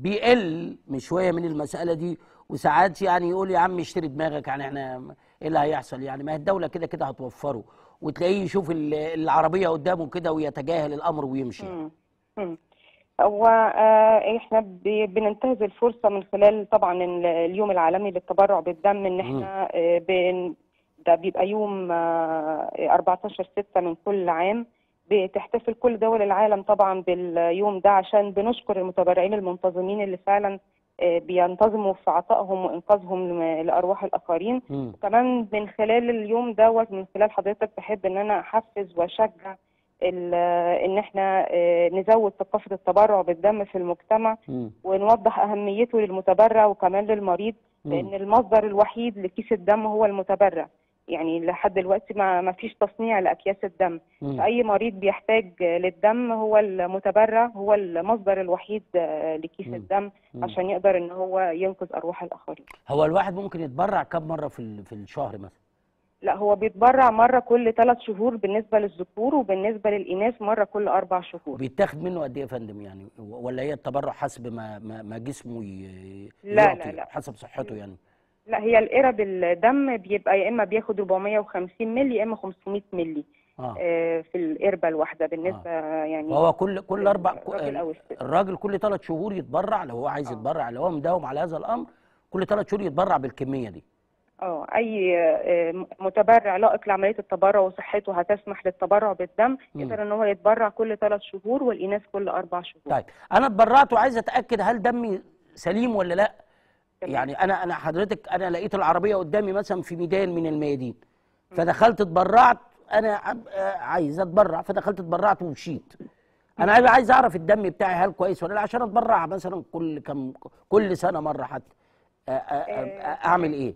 بيقل من شوية من المسألة دي وساعات يعني يقول يا عم اشتري دماغك يعني احنا ايه اللي هيحصل يعني ما هي الدولة كده كده هتوفره وتلاقيه يشوف ال- العربية قدامه كده ويتجاهل الأمر ويمشي مم. مم. هو آه، احنا ب- بننتهز الفرصه من خلال طبعا ال- اليوم العالمي للتبرع بالدم ان احنا آه، بن- ده بيبقى يوم آه، 14 6 من كل عام بتحتفل كل دول العالم طبعا باليوم ده عشان بنشكر المتبرعين المنتظمين اللي فعلا آه، بينتظموا في عطائهم وانقاذهم لم- لارواح الاخرين مم. كمان من خلال اليوم دوت من خلال حضرتك بحب ان انا احفز واشجع ال- ان احنا آه، نزود ثقافه التبرع بالدم في المجتمع مم. ونوضح اهميته للمتبرع وكمان للمريض مم. لان المصدر الوحيد لكيس الدم هو المتبرع يعني لحد دلوقتي ما ما فيش تصنيع لاكياس الدم مم. فاي مريض بيحتاج للدم هو المتبرع هو المصدر الوحيد آه، لكيس مم. الدم مم. عشان يقدر ان هو ينقذ ارواح الاخرين هو الواحد ممكن يتبرع كم مرة في ال- في الشهر مثلا لا هو بيتبرع مرة كل ثلاث شهور بالنسبة للذكور وبالنسبة للإناث مرة كل أربع شهور بيتاخد منه قد ايه يا فندم يعني ولا هي التبرع حسب ما ما, ما جسمه ي- لا، يعطي لا، لا. حسب صحته يعني لا هي القرب الدم بيبقى يا إما بياخد 450 مللي يا إما 500 مللي اه آه، في القربة الواحدة بالنسبة يعني وهو كل كل اربع الراجل أو الست. الراجل كل ثلاث شهور يتبرع لو هو عايز يتبرع لو هو مداوم على هذا الامر كل ثلاث شهور يتبرع بالكميه دي اه أي آه، متبرع لائق لعملية التبرع وصحته هتسمح للتبرع بالدم مم. يقدر إن هو يتبرع كل ثلاث شهور والإناث كل أربع شهور طيب انا اتبرعت وعايز اتاكد هل دمي سليم ولا لا تمام. يعني انا انا حضرتك انا لقيت العربيه قدامي مثلا في ميدان من الميادين فدخلت اتبرعت انا عب- آه، عايز اتبرع فدخلت اتبرعت ومشيت انا عايز- عايز اعرف الدم بتاعي هل كويس ولا لا عشان اتبرع مثلا كل كم كل سنه مره حتى آه، آه، آه، اعمل ايه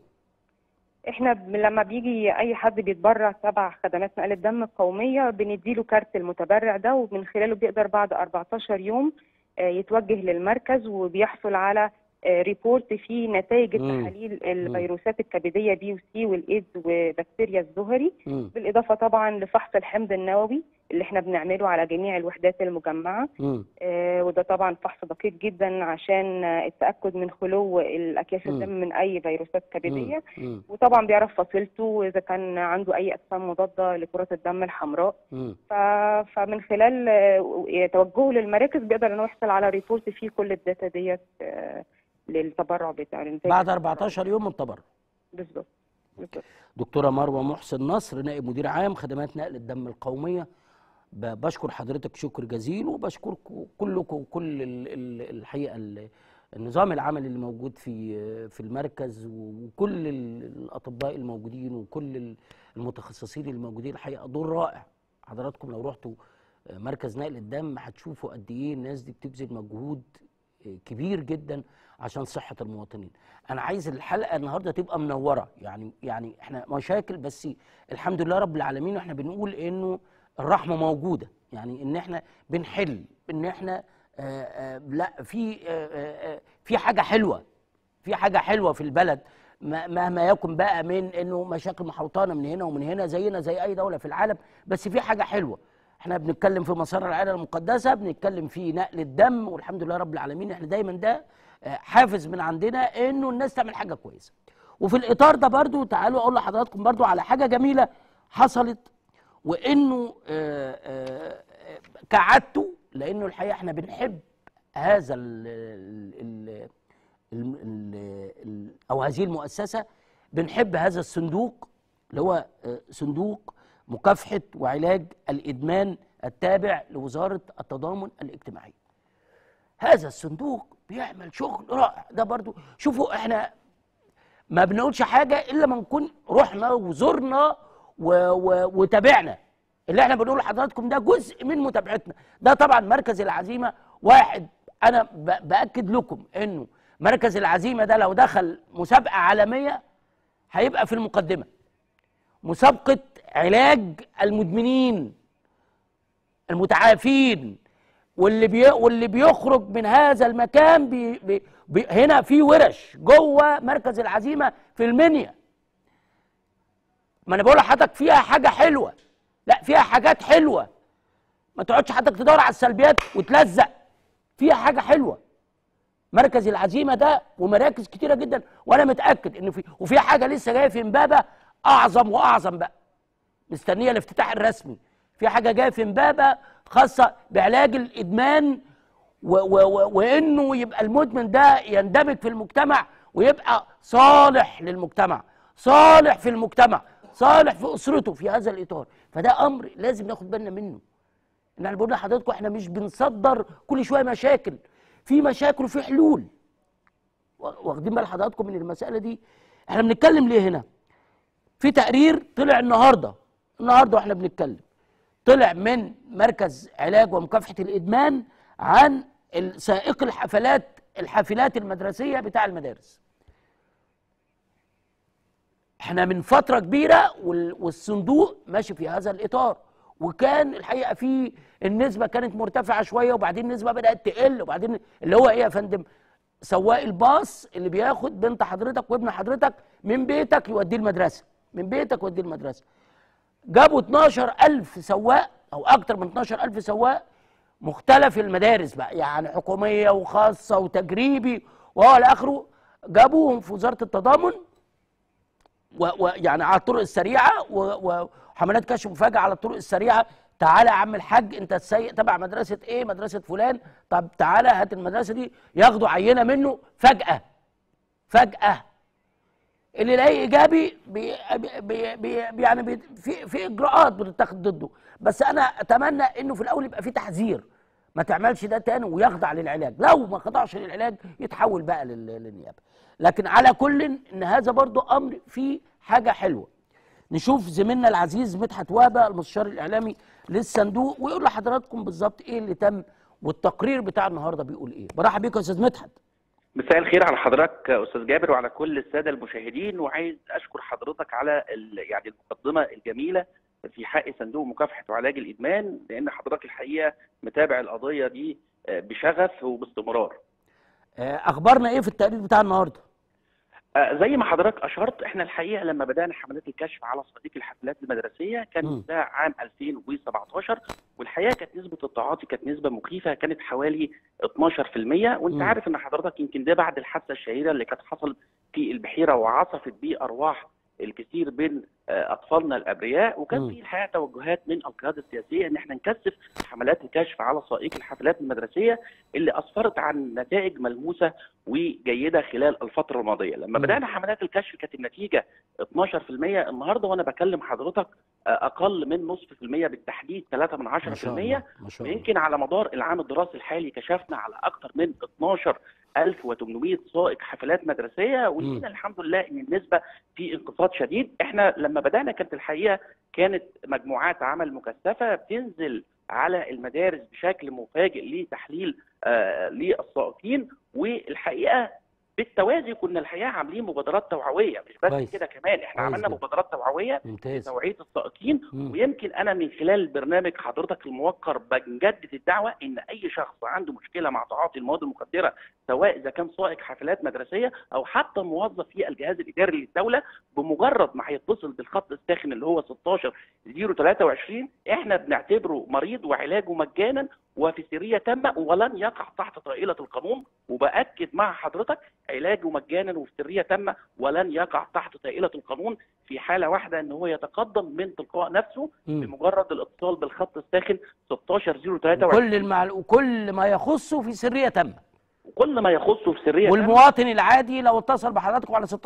احنا ب- لما بيجي اي حد بيتبرع تبع خدمات نقل الدم القوميه بنديله كارت المتبرع ده ومن خلاله بيقدر بعد 14 يوم آه، يتوجه للمركز وبيحصل على آه، ريبورت فيه نتائج مم. التحاليل الفيروسات الكبديه بي وسي والايدز وبكتيريا الزهري مم. بالاضافه طبعا لفحص الحمض النووي اللي احنا بنعمله على جميع الوحدات المجمعه مم. آه، وده طبعا فحص دقيق جدا عشان آه، التاكد من خلو الاكياس مم. الدم من اي فيروسات كبديه مم. وطبعا بيعرف فصيلته اذا كان عنده اي اجسام مضاده لكرات الدم الحمراء مم. ف... فمن خلال آه، توجهه للمراكز بيقدر انه يحصل على ريبورت فيه كل الداتا ديت آه، للتبرع بتاع النتائج بعد التبرع. 14 يوم من التبرع بالظبط بالظبط دكتوره مروه محسن نصر نائب مدير عام خدمات نقل الدم القوميه ب- بشكر حضرتك شكر جزيل وبشكركم كلكم كل ال- ال- الحقيقه ال- النظام العملي اللي موجود في في المركز وكل ال- الاطباء الموجودين وكل ال- المتخصصين الموجودين الحقيقه دور رائع حضراتكم لو رحتوا مركز نقل الدم هتشوفوا قد ايه الناس دي بتبذل مجهود كبير جدا عشان صحه المواطنين انا عايز الحلقه النهارده تبقى منوره يعني يعني احنا مشاكل بس الحمد لله رب العالمين واحنا بنقول انه الرحمه موجوده يعني ان احنا بنحل ان احنا آآ آآ لا في آآ آآ في حاجه حلوه في حاجه حلوه في البلد ما- مهما يكن بقى من انه مشاكل محوطانه من هنا ومن هنا زينا زي اي دوله في العالم بس في حاجه حلوه احنا بنتكلم في مسار العائله المقدسه بنتكلم في نقل الدم والحمد لله رب العالمين احنا دايما ده آه، حافز من عندنا انه الناس تعمل حاجه كويسه وفي الاطار ده برضو تعالوا اقول لحضراتكم برضو على حاجه جميله حصلت وانه آه، آه، آه، كعادته لانه الحقيقه احنا بنحب هذا ال ال ال ال ال او هذه المؤسسه بنحب هذا الصندوق اللي هو آه، صندوق مكافحه وعلاج الادمان التابع لوزاره التضامن الاجتماعي. هذا الصندوق بيعمل شغل رائع ده برضو شوفوا احنا ما بنقولش حاجه الا ما نكون رحنا وزرنا و... و... وتابعنا اللي احنا بنقول لحضراتكم ده جزء من متابعتنا ده طبعا مركز العزيمه واحد انا ب... باكد لكم انه مركز العزيمه ده لو دخل مسابقه عالميه هيبقى في المقدمه مسابقه علاج المدمنين المتعافين واللي بي واللي بيخرج من هذا المكان بي بي بي هنا في ورش جوه مركز العزيمه في المنيا ما انا بقول لحضرتك فيها حاجه حلوه لا فيها حاجات حلوه ما تقعدش حضرتك تدور على السلبيات وتلزق فيها حاجه حلوه مركز العزيمه ده ومراكز كتيره جدا وانا متاكد ان في وفي حاجه لسه جايه في امبابه اعظم واعظم بقى مستنيه الافتتاح الرسمي في حاجه جايه في امبابه خاصه بعلاج الادمان و و و وانه يبقى المدمن ده يندمج في المجتمع ويبقى صالح للمجتمع صالح في المجتمع صالح في اسرته في هذا الاطار فده امر لازم ناخد بالنا منه ان انا بقول لحضراتكم احنا مش بنصدر كل شويه مشاكل في مشاكل وفي حلول واخدين بال حضراتكم من المساله دي احنا بنتكلم ليه هنا في تقرير طلع النهارده النهارده واحنا بنتكلم طلع من مركز علاج ومكافحه الادمان عن سائق الحفلات الحافلات المدرسيه بتاع المدارس احنا من فتره كبيره والصندوق ماشي في هذا الاطار وكان الحقيقه في النسبه كانت مرتفعه شويه وبعدين النسبه بدات تقل وبعدين اللي هو ايه يا فندم سواق الباص اللي بياخد بنت حضرتك وابن حضرتك من بيتك يوديه المدرسه من بيتك يوديه المدرسه جابوا 12000 سواق او اكتر من 12000 سواق مختلف المدارس بقى يعني حكوميه وخاصه وتجريبي وهو اخره جابوهم في وزاره التضامن ويعني على الطرق السريعه وحملات كشف مفاجئ على الطرق السريعه تعالى يا عم الحاج انت السيء تبع مدرسه ايه مدرسه فلان طب تعالى هات المدرسه دي ياخدوا عينه منه فجاه فجاه اللي يلاقيه ايجابي بي بي بي يعني بي في في اجراءات بتتاخد ضده بس انا اتمنى انه في الاول يبقى في تحذير ما تعملش ده تاني ويخضع للعلاج لو ما خضعش للعلاج يتحول بقى للنيابه لكن على كل ان هذا برضو امر فيه حاجه حلوه نشوف زميلنا العزيز مدحت وهبه المستشار الاعلامي للصندوق ويقول لحضراتكم بالظبط ايه اللي تم والتقرير بتاع النهارده بيقول ايه برحب بيك يا استاذ مدحت مساء الخير على حضرتك استاذ جابر وعلى كل الساده المشاهدين وعايز اشكر حضرتك على يعني المقدمه الجميله في حق صندوق مكافحه وعلاج الادمان لان حضرتك الحقيقه متابع القضيه دي بشغف وباستمرار. اخبارنا ايه في التقرير بتاع النهارده؟ زي ما حضرتك اشرت احنا الحقيقه لما بدانا حملات الكشف على صناديق الحفلات المدرسيه كان ده عام 2017 والحقيقه كانت نسبه التعاطي كانت نسبه مخيفه كانت حوالي 12% وانت م. عارف ان حضرتك يمكن ده بعد الحادثه الشهيره اللي كانت حصلت في البحيره وعصفت بيه ارواح الكثير من اطفالنا الابرياء وكان في الحقيقه توجهات من القياده السياسيه ان احنا نكثف حملات الكشف على سائق الحفلات المدرسيه اللي اسفرت عن نتائج ملموسه وجيده خلال الفتره الماضيه، لما بدانا حملات الكشف كانت النتيجه 12% النهارده وانا بكلم حضرتك اقل من نصف في المية بالتحديد 3 من 10% ويمكن على مدار العام الدراسي الحالي كشفنا على اكثر من 12 1800 سائق حفلات مدرسيه ولقينا الحمد لله ان النسبه في انخفاض شديد احنا لما بدانا كانت الحقيقه كانت مجموعات عمل مكثفه بتنزل على المدارس بشكل مفاجئ لتحليل آه للسائقين والحقيقه بالتوازي كنا الحقيقه عاملين مبادرات توعويه مش بس كويس. كده كمان احنا عملنا مبادرات توعويه لتوعيه السائقين ويمكن انا من خلال برنامج حضرتك الموقر بنجدد الدعوه ان اي شخص عنده مشكله مع تعاطي المواد المخدره سواء اذا كان سائق حافلات مدرسيه او حتى موظف في الجهاز الاداري للدوله بمجرد ما هيتصل بالخط الساخن اللي هو 16 023 احنا بنعتبره مريض وعلاجه مجانا وفي سريه تامه ولن يقع تحت طائله القانون وباكد مع حضرتك علاجه مجانا وفي سريه تامه ولن يقع تحت طائله القانون في حاله واحده ان هو يتقدم من تلقاء نفسه م. بمجرد الاتصال بالخط الساخن 16023 كل المعل... وكل ما يخصه في سريه تامه وكل ما يخصه في سريه والمواطن العادي لو اتصل بحضراتكم على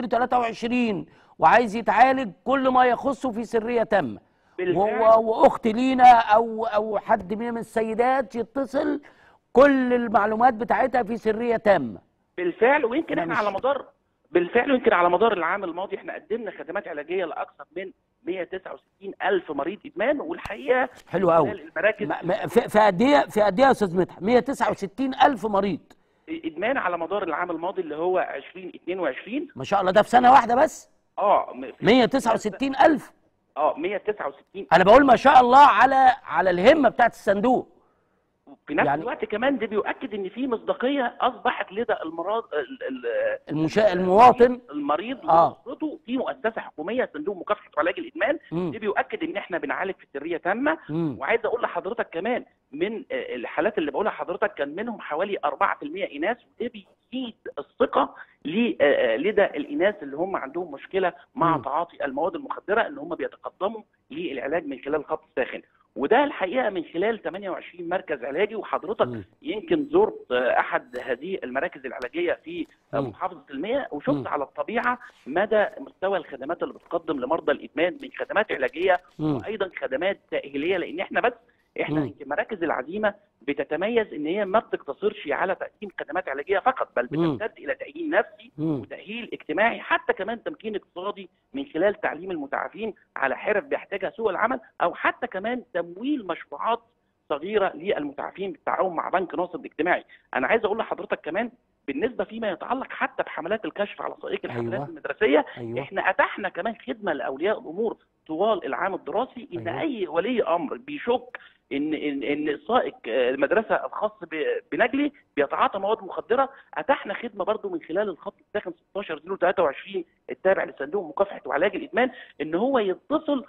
16023 وعايز يتعالج كل ما يخصه في سريه تامه وهو واخت لينا او او حد من السيدات يتصل كل المعلومات بتاعتها في سريه تامه بالفعل ويمكن احنا على مدار بالفعل يمكن على مدار العام الماضي احنا قدمنا خدمات علاجيه لاكثر من 169 الف مريض ادمان والحقيقه حلو قوي خلال المراكز ما- ما- في في قد ايه في قد ايه يا استاذ مدحت 169 الف مريض ادمان على مدار العام الماضي اللي هو 2022 ما شاء الله ده في سنه واحده بس اه م- في- 169 الف اه 169 انا بقول ما شاء الله على على الهمه بتاعت الصندوق في نفس يعني- الوقت كمان ده بيؤكد ان في مصداقيه اصبحت لدى المراد ال- ال- المشا... المواطن المريض آه. واسرته في مؤسسه حكوميه صندوق مكافحه وعلاج الادمان مم. ده بيؤكد ان احنا بنعالج في سريه تامه مم. وعايز اقول لحضرتك كمان من آه، الحالات اللي بقولها لحضرتك كان منهم حوالي 4% اناث وده بيزيد الثقه ل- آه، آه، لدى الاناث اللي هم عندهم مشكله مع مم. تعاطي المواد المخدره ان هم بيتقدموا للعلاج من خلال الخط الساخن وده الحقيقه من خلال 28 مركز علاجي وحضرتك مم. يمكن زرت آه، احد هذه المراكز العلاجيه في آه، مم. محافظه المياه وشفت مم. على الطبيعه مدى مستوى الخدمات اللي بتقدم لمرضى الادمان من خدمات علاجيه مم. وايضا خدمات تاهيليه لان احنا بس احنا مم. يمكن مراكز العزيمه بتتميز ان هي ما بتقتصرش على تقديم خدمات علاجيه فقط بل مم. بتمتد الى تاهيل نفسي مم. وتاهيل اجتماعي حتى كمان تمكين اقتصادي من خلال تعليم المتعافين على حرف بيحتاجها سوق العمل او حتى كمان تمويل مشروعات صغيره للمتعافين بالتعاون مع بنك ناصر الاجتماعي انا عايز اقول لحضرتك كمان بالنسبه فيما يتعلق حتى بحملات الكشف على سائق الحملات أيوة. المدرسيه ايوه احنا اتحنا كمان خدمه لاولياء الامور طوال العام الدراسي ان أيوة. اي ولي امر بيشك ان ان ان سائق آه، المدرسه الخاص ب- بنجلي بيتعاطى مواد مخدره اتحنا خدمه برضو من خلال الخط الساخن 16023 التابع لصندوق مكافحه وعلاج الادمان ان هو يتصل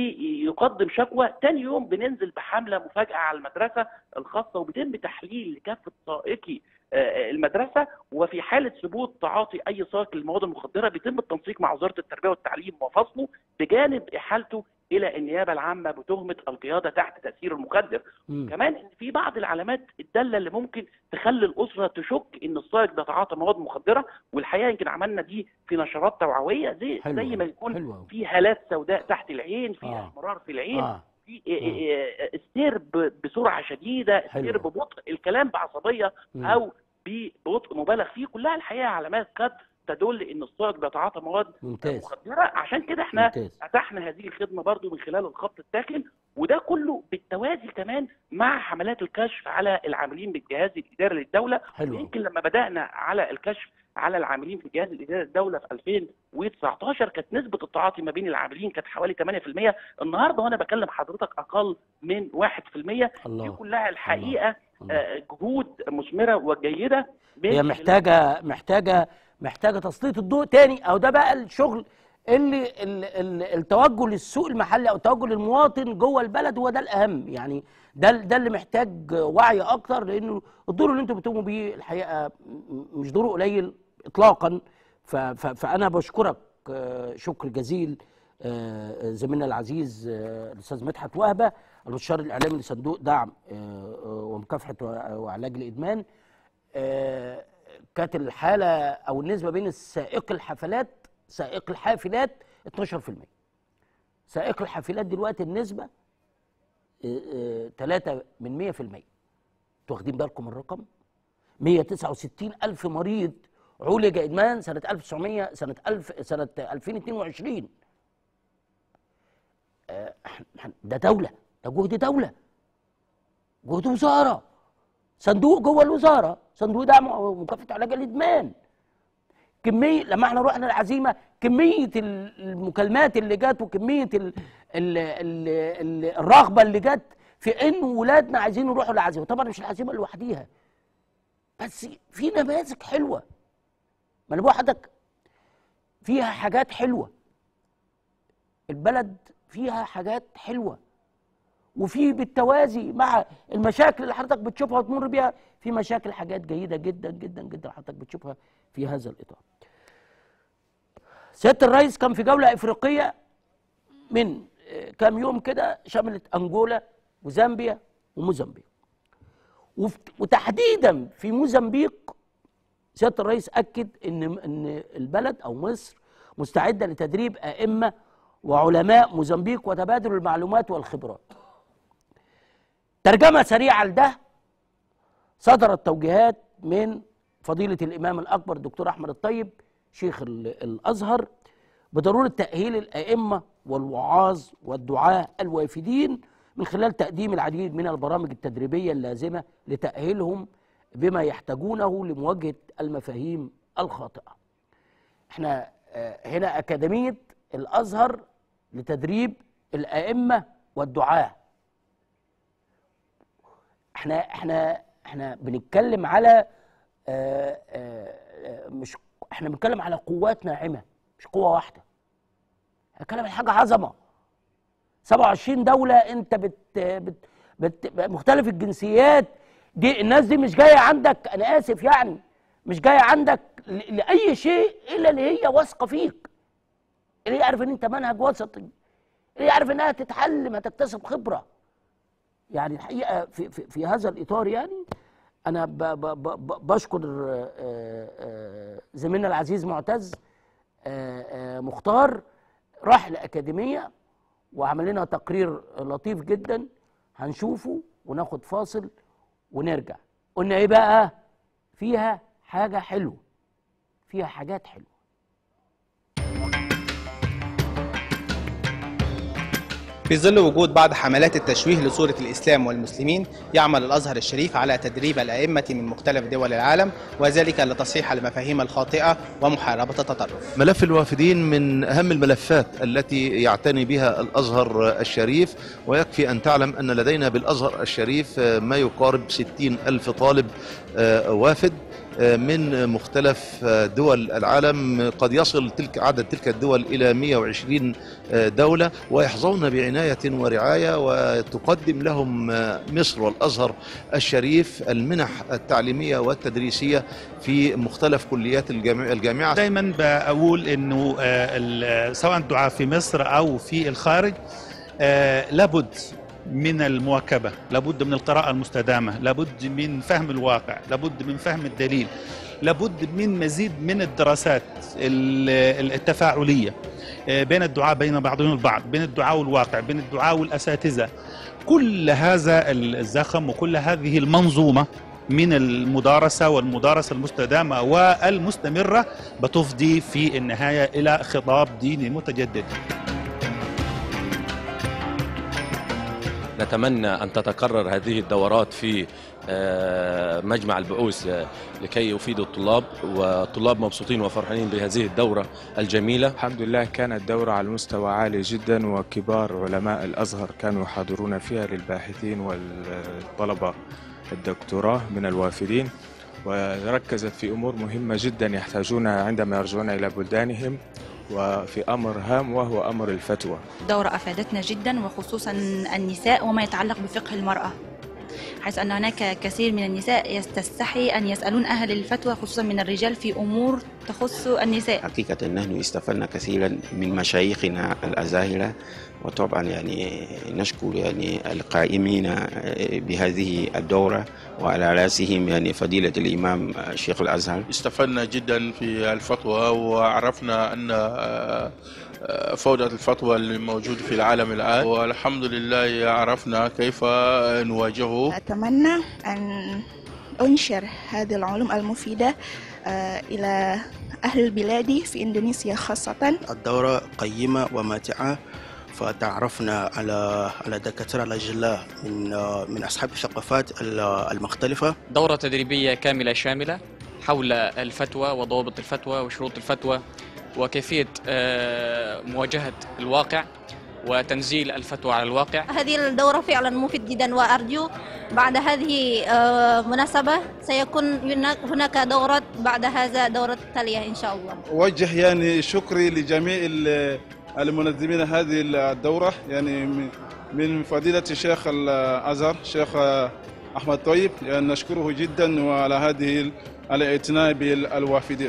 ويقدم شكوى تاني يوم بننزل بحمله مفاجاه على المدرسه الخاصه وبيتم تحليل لكافه سائقي آه، المدرسه وفي حاله ثبوت تعاطي اي سائق للمواد المخدره بيتم التنسيق مع وزاره التربيه والتعليم وفصله بجانب احالته الى النيابه العامه بتهمه القياده تحت تاثير المخدر مم. كمان ان في بعض العلامات الداله اللي ممكن تخلي الاسره تشك ان السائق ده تعاطى مواد مخدره والحقيقه يمكن عملنا دي في نشرات توعويه زي حلو زي ما أوي، يكون حلو أوي. في هالات سوداء تحت العين في آه. احمرار في العين اه في إيه إيه إيه استير ب- بسرعه شديده استير حلو. ببطء الكلام بعصبيه مم. او ببطء مبالغ فيه كلها الحقيقه علامات قد تدل ان السائق بيتعاطى مواد ممتاز مخدره عشان كده احنا ممتاز اتحنا هذه الخدمه برضو من خلال الخط الساخن وده كله بالتوازي كمان مع حملات الكشف على العاملين بالجهاز الاداري للدوله حلو يمكن لما بدانا على الكشف على العاملين في الجهاز الاداري للدوله في 2019 كانت نسبه التعاطي ما بين العاملين كانت حوالي 8% النهارده وانا بكلم حضرتك اقل من 1% دي الله كلها الحقيقه الله. آه، جهود مثمره وجيده من هي خلال- محتاجه محتاجه محتاجه تسليط الضوء تاني او ده بقى الشغل اللي ال- ال- التوجه للسوق المحلي او التوجه للمواطن جوه البلد هو ده الاهم يعني ده ده اللي محتاج وعي اكتر لانه الدور اللي انتم بتقوموا بيه الحقيقه م- مش دور قليل اطلاقا ف- ف- فانا بشكرك آه، شكر جزيل آه، زميلنا العزيز آه، الاستاذ مدحت وهبه المستشار الاعلامي لصندوق دعم آه، آه، ومكافحه وع- وعلاج الادمان آه، كانت الحاله او النسبه بين السائق الحافلات سائق الحافلات 12% سائق الحافلات دلوقتي النسبه 3 من 100% انتوا واخدين بالكم من الرقم 169 الف مريض عولج ادمان سنه 1900 سنه 1000 سنه 2022 آه، إحنا- ده دوله ده جهد دوله جهد وزاره صندوق جوه الوزاره صندوق دعم ومكافحه علاج الادمان كميه لما احنا رحنا العزيمه كميه ال- المكالمات اللي جت وكميه ال ال ال ال الرغبه اللي جت في ان ولادنا عايزين يروحوا العزيمه طبعا مش العزيمه لوحديها بس في نماذج حلوه ما انا بقول لحضرتك فيها حاجات حلوه البلد فيها حاجات حلوه وفي بالتوازي مع المشاكل اللي حضرتك بتشوفها وتمر بيها في مشاكل حاجات جيده جدا جدا جدا حضرتك بتشوفها في هذا الاطار. سياده الرئيس كان في جوله افريقيه من آه، كام يوم كده شملت انجولا وزامبيا وموزمبيق. وف- وتحديدا في موزمبيق سياده الرئيس اكد ان ان البلد او مصر مستعده لتدريب ائمه وعلماء موزمبيق وتبادل المعلومات والخبرات. ترجمه سريعه لده صدرت توجيهات من فضيله الامام الاكبر الدكتور احمد الطيب شيخ ال- الازهر بضروره تاهيل الائمه والوعاظ والدعاه الوافدين من خلال تقديم العديد من البرامج التدريبيه اللازمه لتاهيلهم بما يحتاجونه لمواجهه المفاهيم الخاطئه. احنا آه، هنا اكاديميه الازهر لتدريب الائمه والدعاه. احنا احنا احنا بنتكلم على آه، آه، آه، مش احنا بنتكلم على قوات ناعمه مش قوه واحده. هنتكلم على حاجه عظمه. 27 دوله انت بت بت بت مختلف الجنسيات دي الناس دي مش جايه عندك انا اسف يعني مش جايه عندك ل- لاي شيء الا اللي هي واثقه فيك اللي يعرف ان انت منهج وسطي اللي يعرف انها تتعلم هتكتسب خبره يعني الحقيقه في, في, في هذا الاطار يعني انا ب ب ب ب بشكر آه، آه، زميلنا العزيز معتز آه، آه، مختار راح الاكاديميه وعمل لنا تقرير لطيف جدا هنشوفه وناخد فاصل ونرجع قلنا ايه بقى فيها حاجه حلوه فيها حاجات حلوه في ظل وجود بعض حملات التشويه لصورة الإسلام والمسلمين يعمل الأزهر الشريف على تدريب الأئمة من مختلف دول العالم وذلك لتصحيح المفاهيم الخاطئة ومحاربة التطرف ملف الوافدين من أهم الملفات التي يعتني بها الأزهر الشريف ويكفي أن تعلم أن لدينا بالأزهر الشريف ما يقارب 60 ألف طالب وافد من مختلف دول العالم قد يصل تلك عدد تلك الدول إلى 120 دولة ويحظون بعناية ورعاية وتقدم لهم مصر والأزهر الشريف المنح التعليمية والتدريسية في مختلف كليات الجامع- الجامعة دايما بقول انه آه، ال- سواء الدعاء في مصر او في الخارج آه، لابد من المواكبه، لابد من القراءه المستدامه، لابد من فهم الواقع، لابد من فهم الدليل، لابد من مزيد من الدراسات ال- ال- التفاعليه آه، بين الدعاء بين بعضهم البعض، بين الدعاء والواقع، بين الدعاء والاساتذه. كل هذا الزخم وكل هذه المنظومه من المدارسة والمدارسة المستدامة والمستمرة بتفضي في النهاية إلى خطاب ديني متجدد نتمنى أن تتكرر هذه الدورات في آه، مجمع البعوث آه، لكي يفيد الطلاب والطلاب مبسوطين وفرحانين بهذه الدورة الجميلة الحمد لله كانت دورة على مستوى عالي جدا وكبار علماء الأزهر كانوا يحاضرون فيها للباحثين والطلبة الدكتوراه من الوافدين وركزت في أمور مهمة جدا يحتاجونها عندما يرجعون إلى بلدانهم وفي أمر هام وهو أمر الفتوى دورة أفادتنا جدا وخصوصا النساء وما يتعلق بفقه المرأة حيث أن هناك كثير من النساء يستستحي أن يسألون أهل الفتوى خصوصا من الرجال في أمور تخص النساء حقيقة نحن استفدنا كثيرا من مشايخنا الأزاهرة وطبعا يعني نشكر يعني القائمين بهذه الدورة وعلى رأسهم يعني فضيلة الإمام شيخ الأزهر استفدنا جدا في الفتوى وعرفنا أن آه، آه، فوضى الفتوى الموجود في العالم الآن والحمد لله عرفنا كيف نواجهه أتمنى أن أنشر هذه العلوم المفيدة آه، إلى أهل بلادي في إندونيسيا خاصة الدورة قيمة وماتعة فتعرفنا على على دكاترة الأجلاء من من أصحاب الثقافات المختلفة دورة تدريبية كاملة شاملة حول الفتوى وضوابط الفتوى وشروط الفتوى وكيفية آه، مواجهة الواقع وتنزيل الفتوى على الواقع هذه الدورة فعلا مفيد جدا وأرجو بعد هذه آه، مناسبة سيكون هناك- هناك دورة بعد هذا دورة تالية إن شاء الله أوجه يعني شكري لجميع ال- المنظمين هذه الدورة يعني من- من فضيلة الشيخ الأزهر شيخ أحمد طيب يعني نشكره جدا وعلى هذه ال- الاعتناء بالوافدين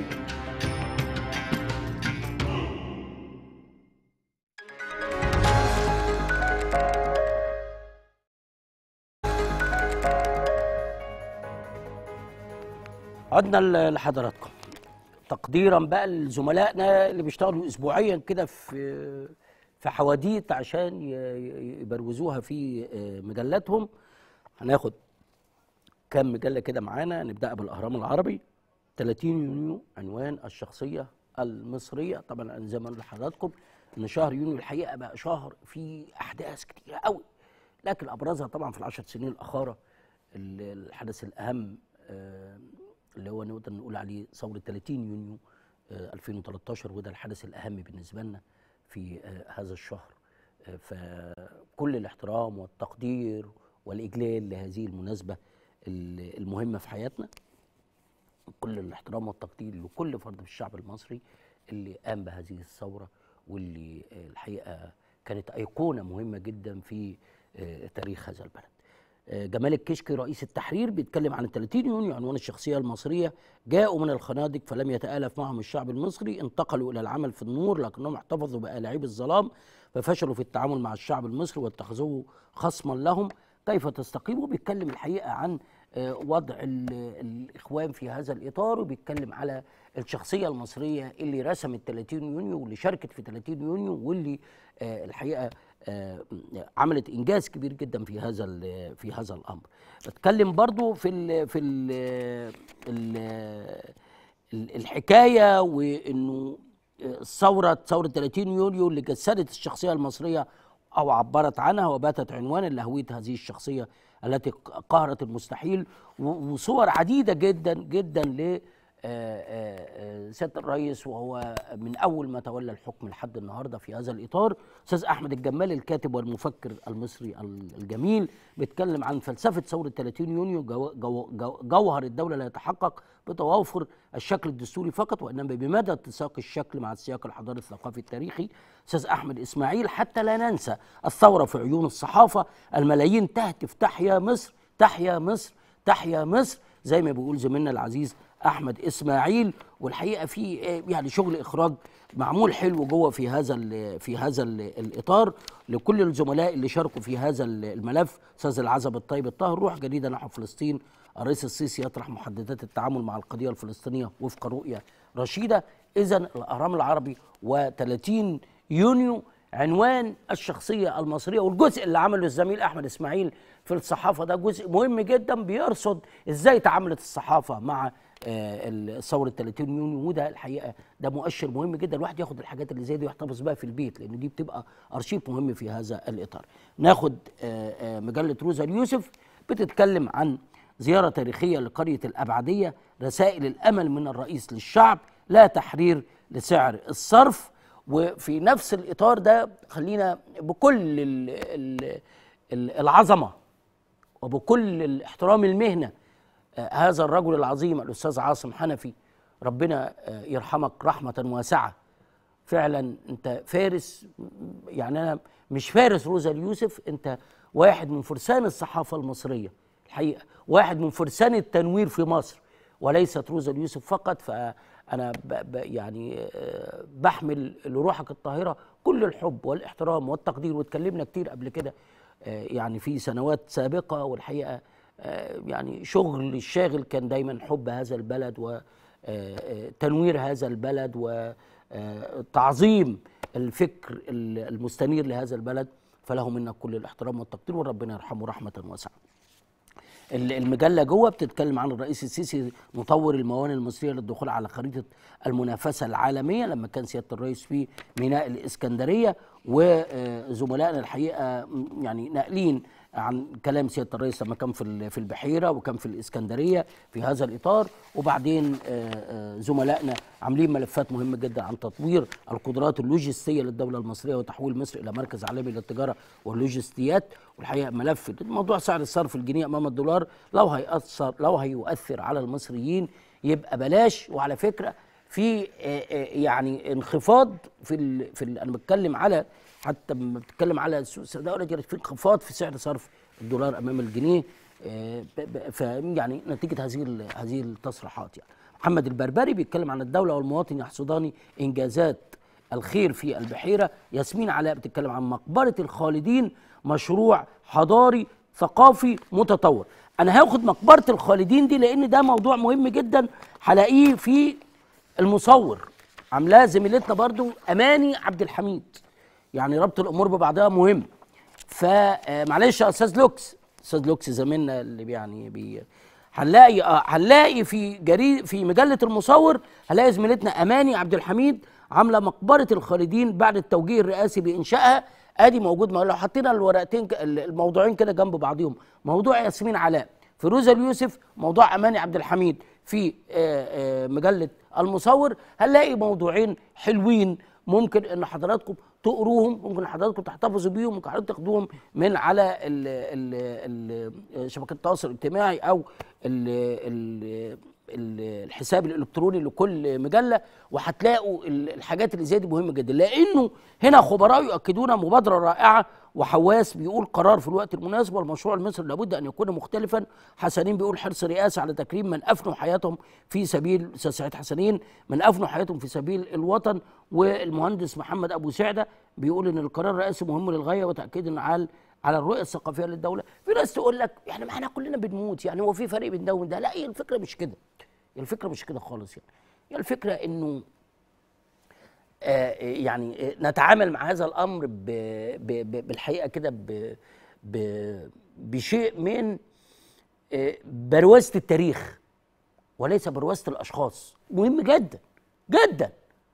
عدنا ل- لحضراتكم تقديرا بقى لزملائنا اللي بيشتغلوا اسبوعيا كده في في حواديت عشان ي- ي- يبروزوها في آه، مجلاتهم هناخد كام مجله كده معانا نبدا بالاهرام العربي 30 يونيو عنوان الشخصيه المصريه طبعا انا زي ما قلت لحضراتكم ان شهر يونيو الحقيقه بقى شهر فيه احداث كتيره قوي لكن ابرزها طبعا في العشر سنين الاخيره ال- الحدث الاهم آه، اللي هو نقدر نقول عليه ثوره 30 يونيو آه، 2013 وده الحدث الاهم بالنسبه لنا في آه، هذا الشهر آه، فكل الاحترام والتقدير والاجلال لهذه المناسبه ال- المهمه في حياتنا كل الاحترام والتقدير لكل فرد في الشعب المصري اللي قام بهذه الثوره واللي آه، الحقيقه كانت ايقونه مهمه جدا في آه، تاريخ هذا البلد. آه، جمال الكشكي رئيس التحرير بيتكلم عن 30 يونيو عنوان الشخصيه المصريه جاءوا من الخنادق فلم يتآلف معهم الشعب المصري انتقلوا الى العمل في النور لكنهم احتفظوا بألاعيب الظلام ففشلوا في التعامل مع الشعب المصري واتخذوه خصما لهم كيف تستقيم وبيتكلم الحقيقه عن آه، وضع ال- الاخوان في هذا الاطار وبيتكلم على الشخصيه المصريه اللي رسمت 30 يونيو واللي شاركت في 30 يونيو واللي آه، الحقيقه آه، عملت انجاز كبير جدا في هذا ال- في هذا الامر. بتكلم برضو في ال في ال ال ال- الحكايه وانه الثوره ثوره 30 يوليو اللي جسدت الشخصيه المصريه او عبرت عنها وباتت عنوانا لهويه هذه الشخصيه التي قهرت المستحيل و- وصور عديده جدا جدا ل آه، آه، آه، سياده الرئيس وهو من اول ما تولى الحكم لحد النهارده في هذا الاطار استاذ احمد الجمال الكاتب والمفكر المصري الجميل بيتكلم عن فلسفه ثوره 30 يونيو جو جو جو جوهر الدوله لا يتحقق بتوافر الشكل الدستوري فقط وانما بمدى اتساق الشكل مع السياق الحضاري الثقافي التاريخي استاذ احمد اسماعيل حتى لا ننسى الثوره في عيون الصحافه الملايين تهتف تحيا مصر تحيا مصر تحيا مصر زي ما بيقول زميلنا العزيز احمد اسماعيل والحقيقه في آه، يعني شغل اخراج معمول حلو جوه في هذا ال في هذا ال الاطار لكل الزملاء اللي شاركوا في هذا ال- الملف استاذ العزب الطيب الطاهر روح جديده نحو فلسطين الرئيس السيسي يطرح محددات التعامل مع القضيه الفلسطينيه وفق رؤيه رشيده اذا الاهرام العربي و30 يونيو عنوان الشخصيه المصريه والجزء اللي عمله الزميل احمد اسماعيل في الصحافه ده جزء مهم جدا بيرصد ازاي تعاملت الصحافه مع آه، ال- ثوره 30 يونيو وده الحقيقه ده مؤشر مهم جدا الواحد ياخد الحاجات اللي زي دي ويحتفظ بها في البيت لان دي بتبقى ارشيف مهم في هذا الاطار. ناخد آه، آه، مجله روزا اليوسف بتتكلم عن زياره تاريخيه لقريه الابعديه رسائل الامل من الرئيس للشعب لا تحرير لسعر الصرف وفي نفس الاطار ده خلينا بكل ال ال ال العظمه وبكل الاحترام المهنه آه، هذا الرجل العظيم الاستاذ عاصم حنفي ربنا آه، يرحمك رحمه واسعه فعلا انت فارس يعني انا مش فارس روزا اليوسف انت واحد من فرسان الصحافه المصريه الحقيقه واحد من فرسان التنوير في مصر وليست روزا اليوسف فقط فانا ب ب يعني آه، بحمل لروحك الطاهره كل الحب والاحترام والتقدير واتكلمنا كتير قبل كده آه، يعني في سنوات سابقه والحقيقه آه، يعني شغل الشاغل كان دايما حب هذا البلد وتنوير هذا البلد وتعظيم الفكر ال- المستنير لهذا البلد فله منا كل الاحترام والتقدير وربنا يرحمه رحمه واسعه. ال- المجله جوه بتتكلم عن الرئيس السيسي مطور الموانئ المصريه للدخول على خريطه المنافسه العالميه لما كان سياده الرئيس في ميناء الاسكندريه وزملائنا الحقيقه م- يعني ناقلين عن كلام سياده الرئيس لما كان في ال- في البحيره وكان في الاسكندريه في هذا الاطار وبعدين آه، آه، زملائنا عاملين ملفات مهمه جدا عن تطوير القدرات اللوجستيه للدوله المصريه وتحويل مصر الى مركز عالمي للتجاره واللوجستيات والحقيقه ملف موضوع سعر الصرف الجنيه امام الدولار لو هيأثر لو هيؤثر على المصريين يبقى بلاش وعلى فكره في آه، آه، يعني انخفاض في ال في ال انا بتكلم على حتى لما بتتكلم على السوق السوداء ولا في انخفاض في سعر صرف الدولار امام الجنيه آه، ب- ب- ف يعني نتيجه هذه ال- هذه التصريحات يعني محمد البربري بيتكلم عن الدوله والمواطن يحصدان انجازات الخير في البحيره ياسمين علاء بتتكلم عن مقبره الخالدين مشروع حضاري ثقافي متطور انا هاخد مقبره الخالدين دي لان ده موضوع مهم جدا هلاقيه في المصور عاملاه زميلتنا برضو اماني عبد الحميد يعني ربط الامور ببعضها مهم فمعلش يا استاذ لوكس استاذ لوكس زميلنا اللي يعني بي هنلاقي اه هنلاقي في جريد في مجله المصور هنلاقي زميلتنا اماني عبد الحميد عامله مقبره الخالدين بعد التوجيه الرئاسي بانشائها ادي موجود لو حطينا الورقتين ك- الموضوعين كده جنب بعضهم موضوع ياسمين علاء فيروزه اليوسف موضوع اماني عبد الحميد في آه، آه، مجله المصور هنلاقي موضوعين حلوين ممكن ان حضراتكم تقروهم ممكن حضراتكم تحتفظوا بيهم ممكن حضراتكم تاخدوهم من على ال ال ال شبكات التواصل الاجتماعي او ال ال ال- الحساب الالكتروني لكل مجله وهتلاقوا ال- الحاجات اللي زي دي مهمه جدا لانه هنا خبراء يؤكدون مبادره رائعه وحواس بيقول قرار في الوقت المناسب والمشروع المصري لابد ان يكون مختلفا حسنين بيقول حرص رئاسه على تكريم من افنوا حياتهم في سبيل استاذ سعيد حسنين من افنوا حياتهم في سبيل الوطن والمهندس محمد ابو سعده بيقول ان القرار الرئاسي مهم للغايه وتاكيد على على الرؤيه الثقافيه للدوله في ناس تقول لك يعني ما احنا كلنا بنموت يعني هو في فرق بين ده وده لا هي الفكره مش كده الفكره مش كده خالص يعني هي الفكره انه آه، يعني آه، نتعامل مع هذا الامر ب ب ب بالحقيقه كده ب ب بشيء من آه، بروازه التاريخ وليس بروازه الاشخاص مهم جدا جدا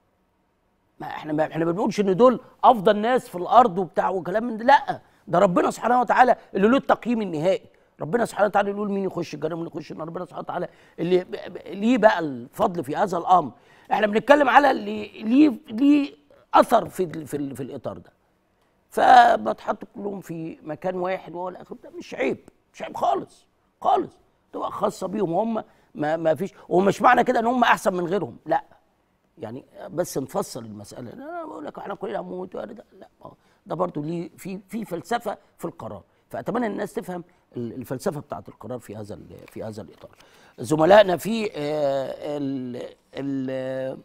ما احنا ما احنا ما بنقولش ان دول افضل ناس في الارض وبتاع وكلام من ده لا ده ربنا سبحانه وتعالى اللي له التقييم النهائي ربنا سبحانه وتعالى يقول مين يخش الجنه ومين يخش النار ربنا سبحانه وتعالى اللي ب- ب- ليه بقى الفضل في هذا الامر احنا بنتكلم على اللي ليه ليه اثر في ال- في, ال- في الاطار ده فما تحطوا كلهم في مكان واحد وهو الاخر ده مش عيب مش عيب خالص خالص تبقى خاصه بيهم هم ما, ما فيش ومش معنى كده ان هم احسن من غيرهم لا يعني بس نفصل المساله انا بقول لك احنا كلنا هنموت وأنا ده لا ما هو ده برضه ليه في في فلسفه في القرار فاتمنى الناس تفهم ال- الفلسفه بتاعه القرار في هذا ال- في هذا الاطار زملائنا في آه، ال ال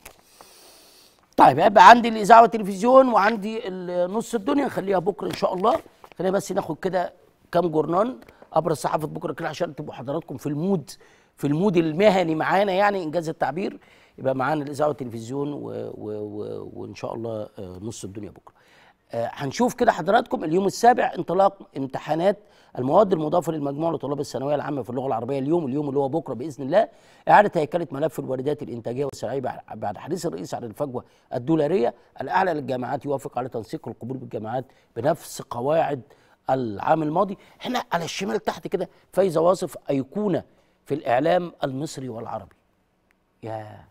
طيب هيبقى عندي الاذاعه والتلفزيون وعندي ال- نص الدنيا نخليها بكره ان شاء الله خلينا بس ناخد كده كام جورنان ابرز صحافه بكره كده عشان تبقوا حضراتكم في المود في المود المهني معانا يعني انجاز التعبير يبقى معانا الاذاعه والتلفزيون و و و وان شاء الله آه، نص الدنيا بكره آه، هنشوف كده حضراتكم اليوم السابع انطلاق امتحانات المواد المضافه للمجموع لطلاب الثانويه العامه في اللغه العربيه اليوم اليوم اللي هو بكره باذن الله اعاده هيكله ملف الواردات الانتاجيه والسرعيه بعد- بعد حديث الرئيس عن الفجوه الدولاريه الاعلى للجامعات يوافق على تنسيق القبول بالجامعات بنفس قواعد العام الماضي هنا على الشمال تحت كده فايزه واصف ايقونه في الاعلام المصري والعربي يا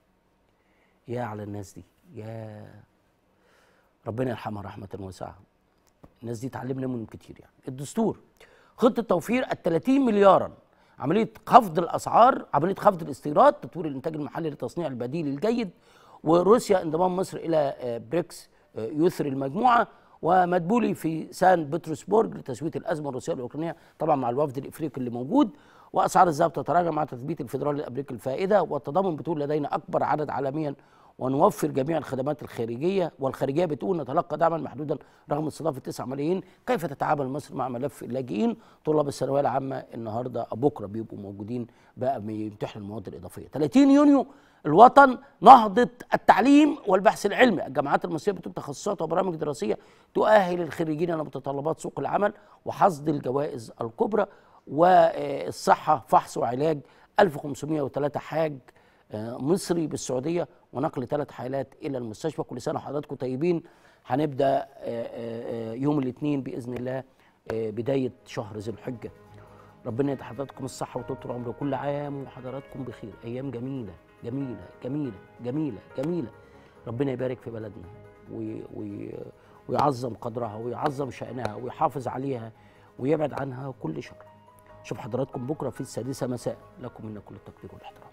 يا على الناس دي يا ربنا يرحمها رحمه واسعه الناس دي اتعلمنا منهم كتير يعني الدستور خطه توفير ال 30 مليارا عمليه خفض الاسعار عمليه خفض الاستيراد تطوير الانتاج المحلي لتصنيع البديل الجيد وروسيا انضمام مصر الى آه، بريكس آه، يثري المجموعه ومدبولي في سان بطرسبورج لتسويه الازمه الروسيه الاوكرانيه طبعا مع الوفد الافريقي اللي موجود واسعار الذهب تتراجع مع تثبيت الفدرالي الامريكي الفائده والتضامن بتقول لدينا اكبر عدد عالميا ونوفر جميع الخدمات الخارجيه والخارجيه بتقول نتلقى دعما محدودا رغم استضافه 9 ملايين كيف تتعامل مصر مع ملف اللاجئين طلاب الثانويه العامه النهارده بكره بيبقوا موجودين بقى بيمتحنوا المواد الاضافيه 30 يونيو الوطن نهضة التعليم والبحث العلمي الجامعات المصرية بتقول تخصصات وبرامج دراسية تؤهل الخريجين لمتطلبات سوق العمل وحصد الجوائز الكبرى والصحة فحص وعلاج 1503 حاج آه، مصري بالسعودية ونقل ثلاث حالات إلى المستشفى كل سنة وحضراتكم طيبين هنبدأ آه، آه، آه، يوم الاثنين بإذن الله آه، بداية شهر ذي الحجة ربنا يدي حضراتكم الصحة وطول العمر كل عام وحضراتكم بخير أيام جميلة جميلة جميلة جميلة جميلة ربنا يبارك في بلدنا وي وي ويعظم قدرها ويعظم شأنها ويحافظ عليها ويبعد عنها كل شر شوف حضراتكم بكرة في السادسة مساء لكم منا كل التقدير والاحترام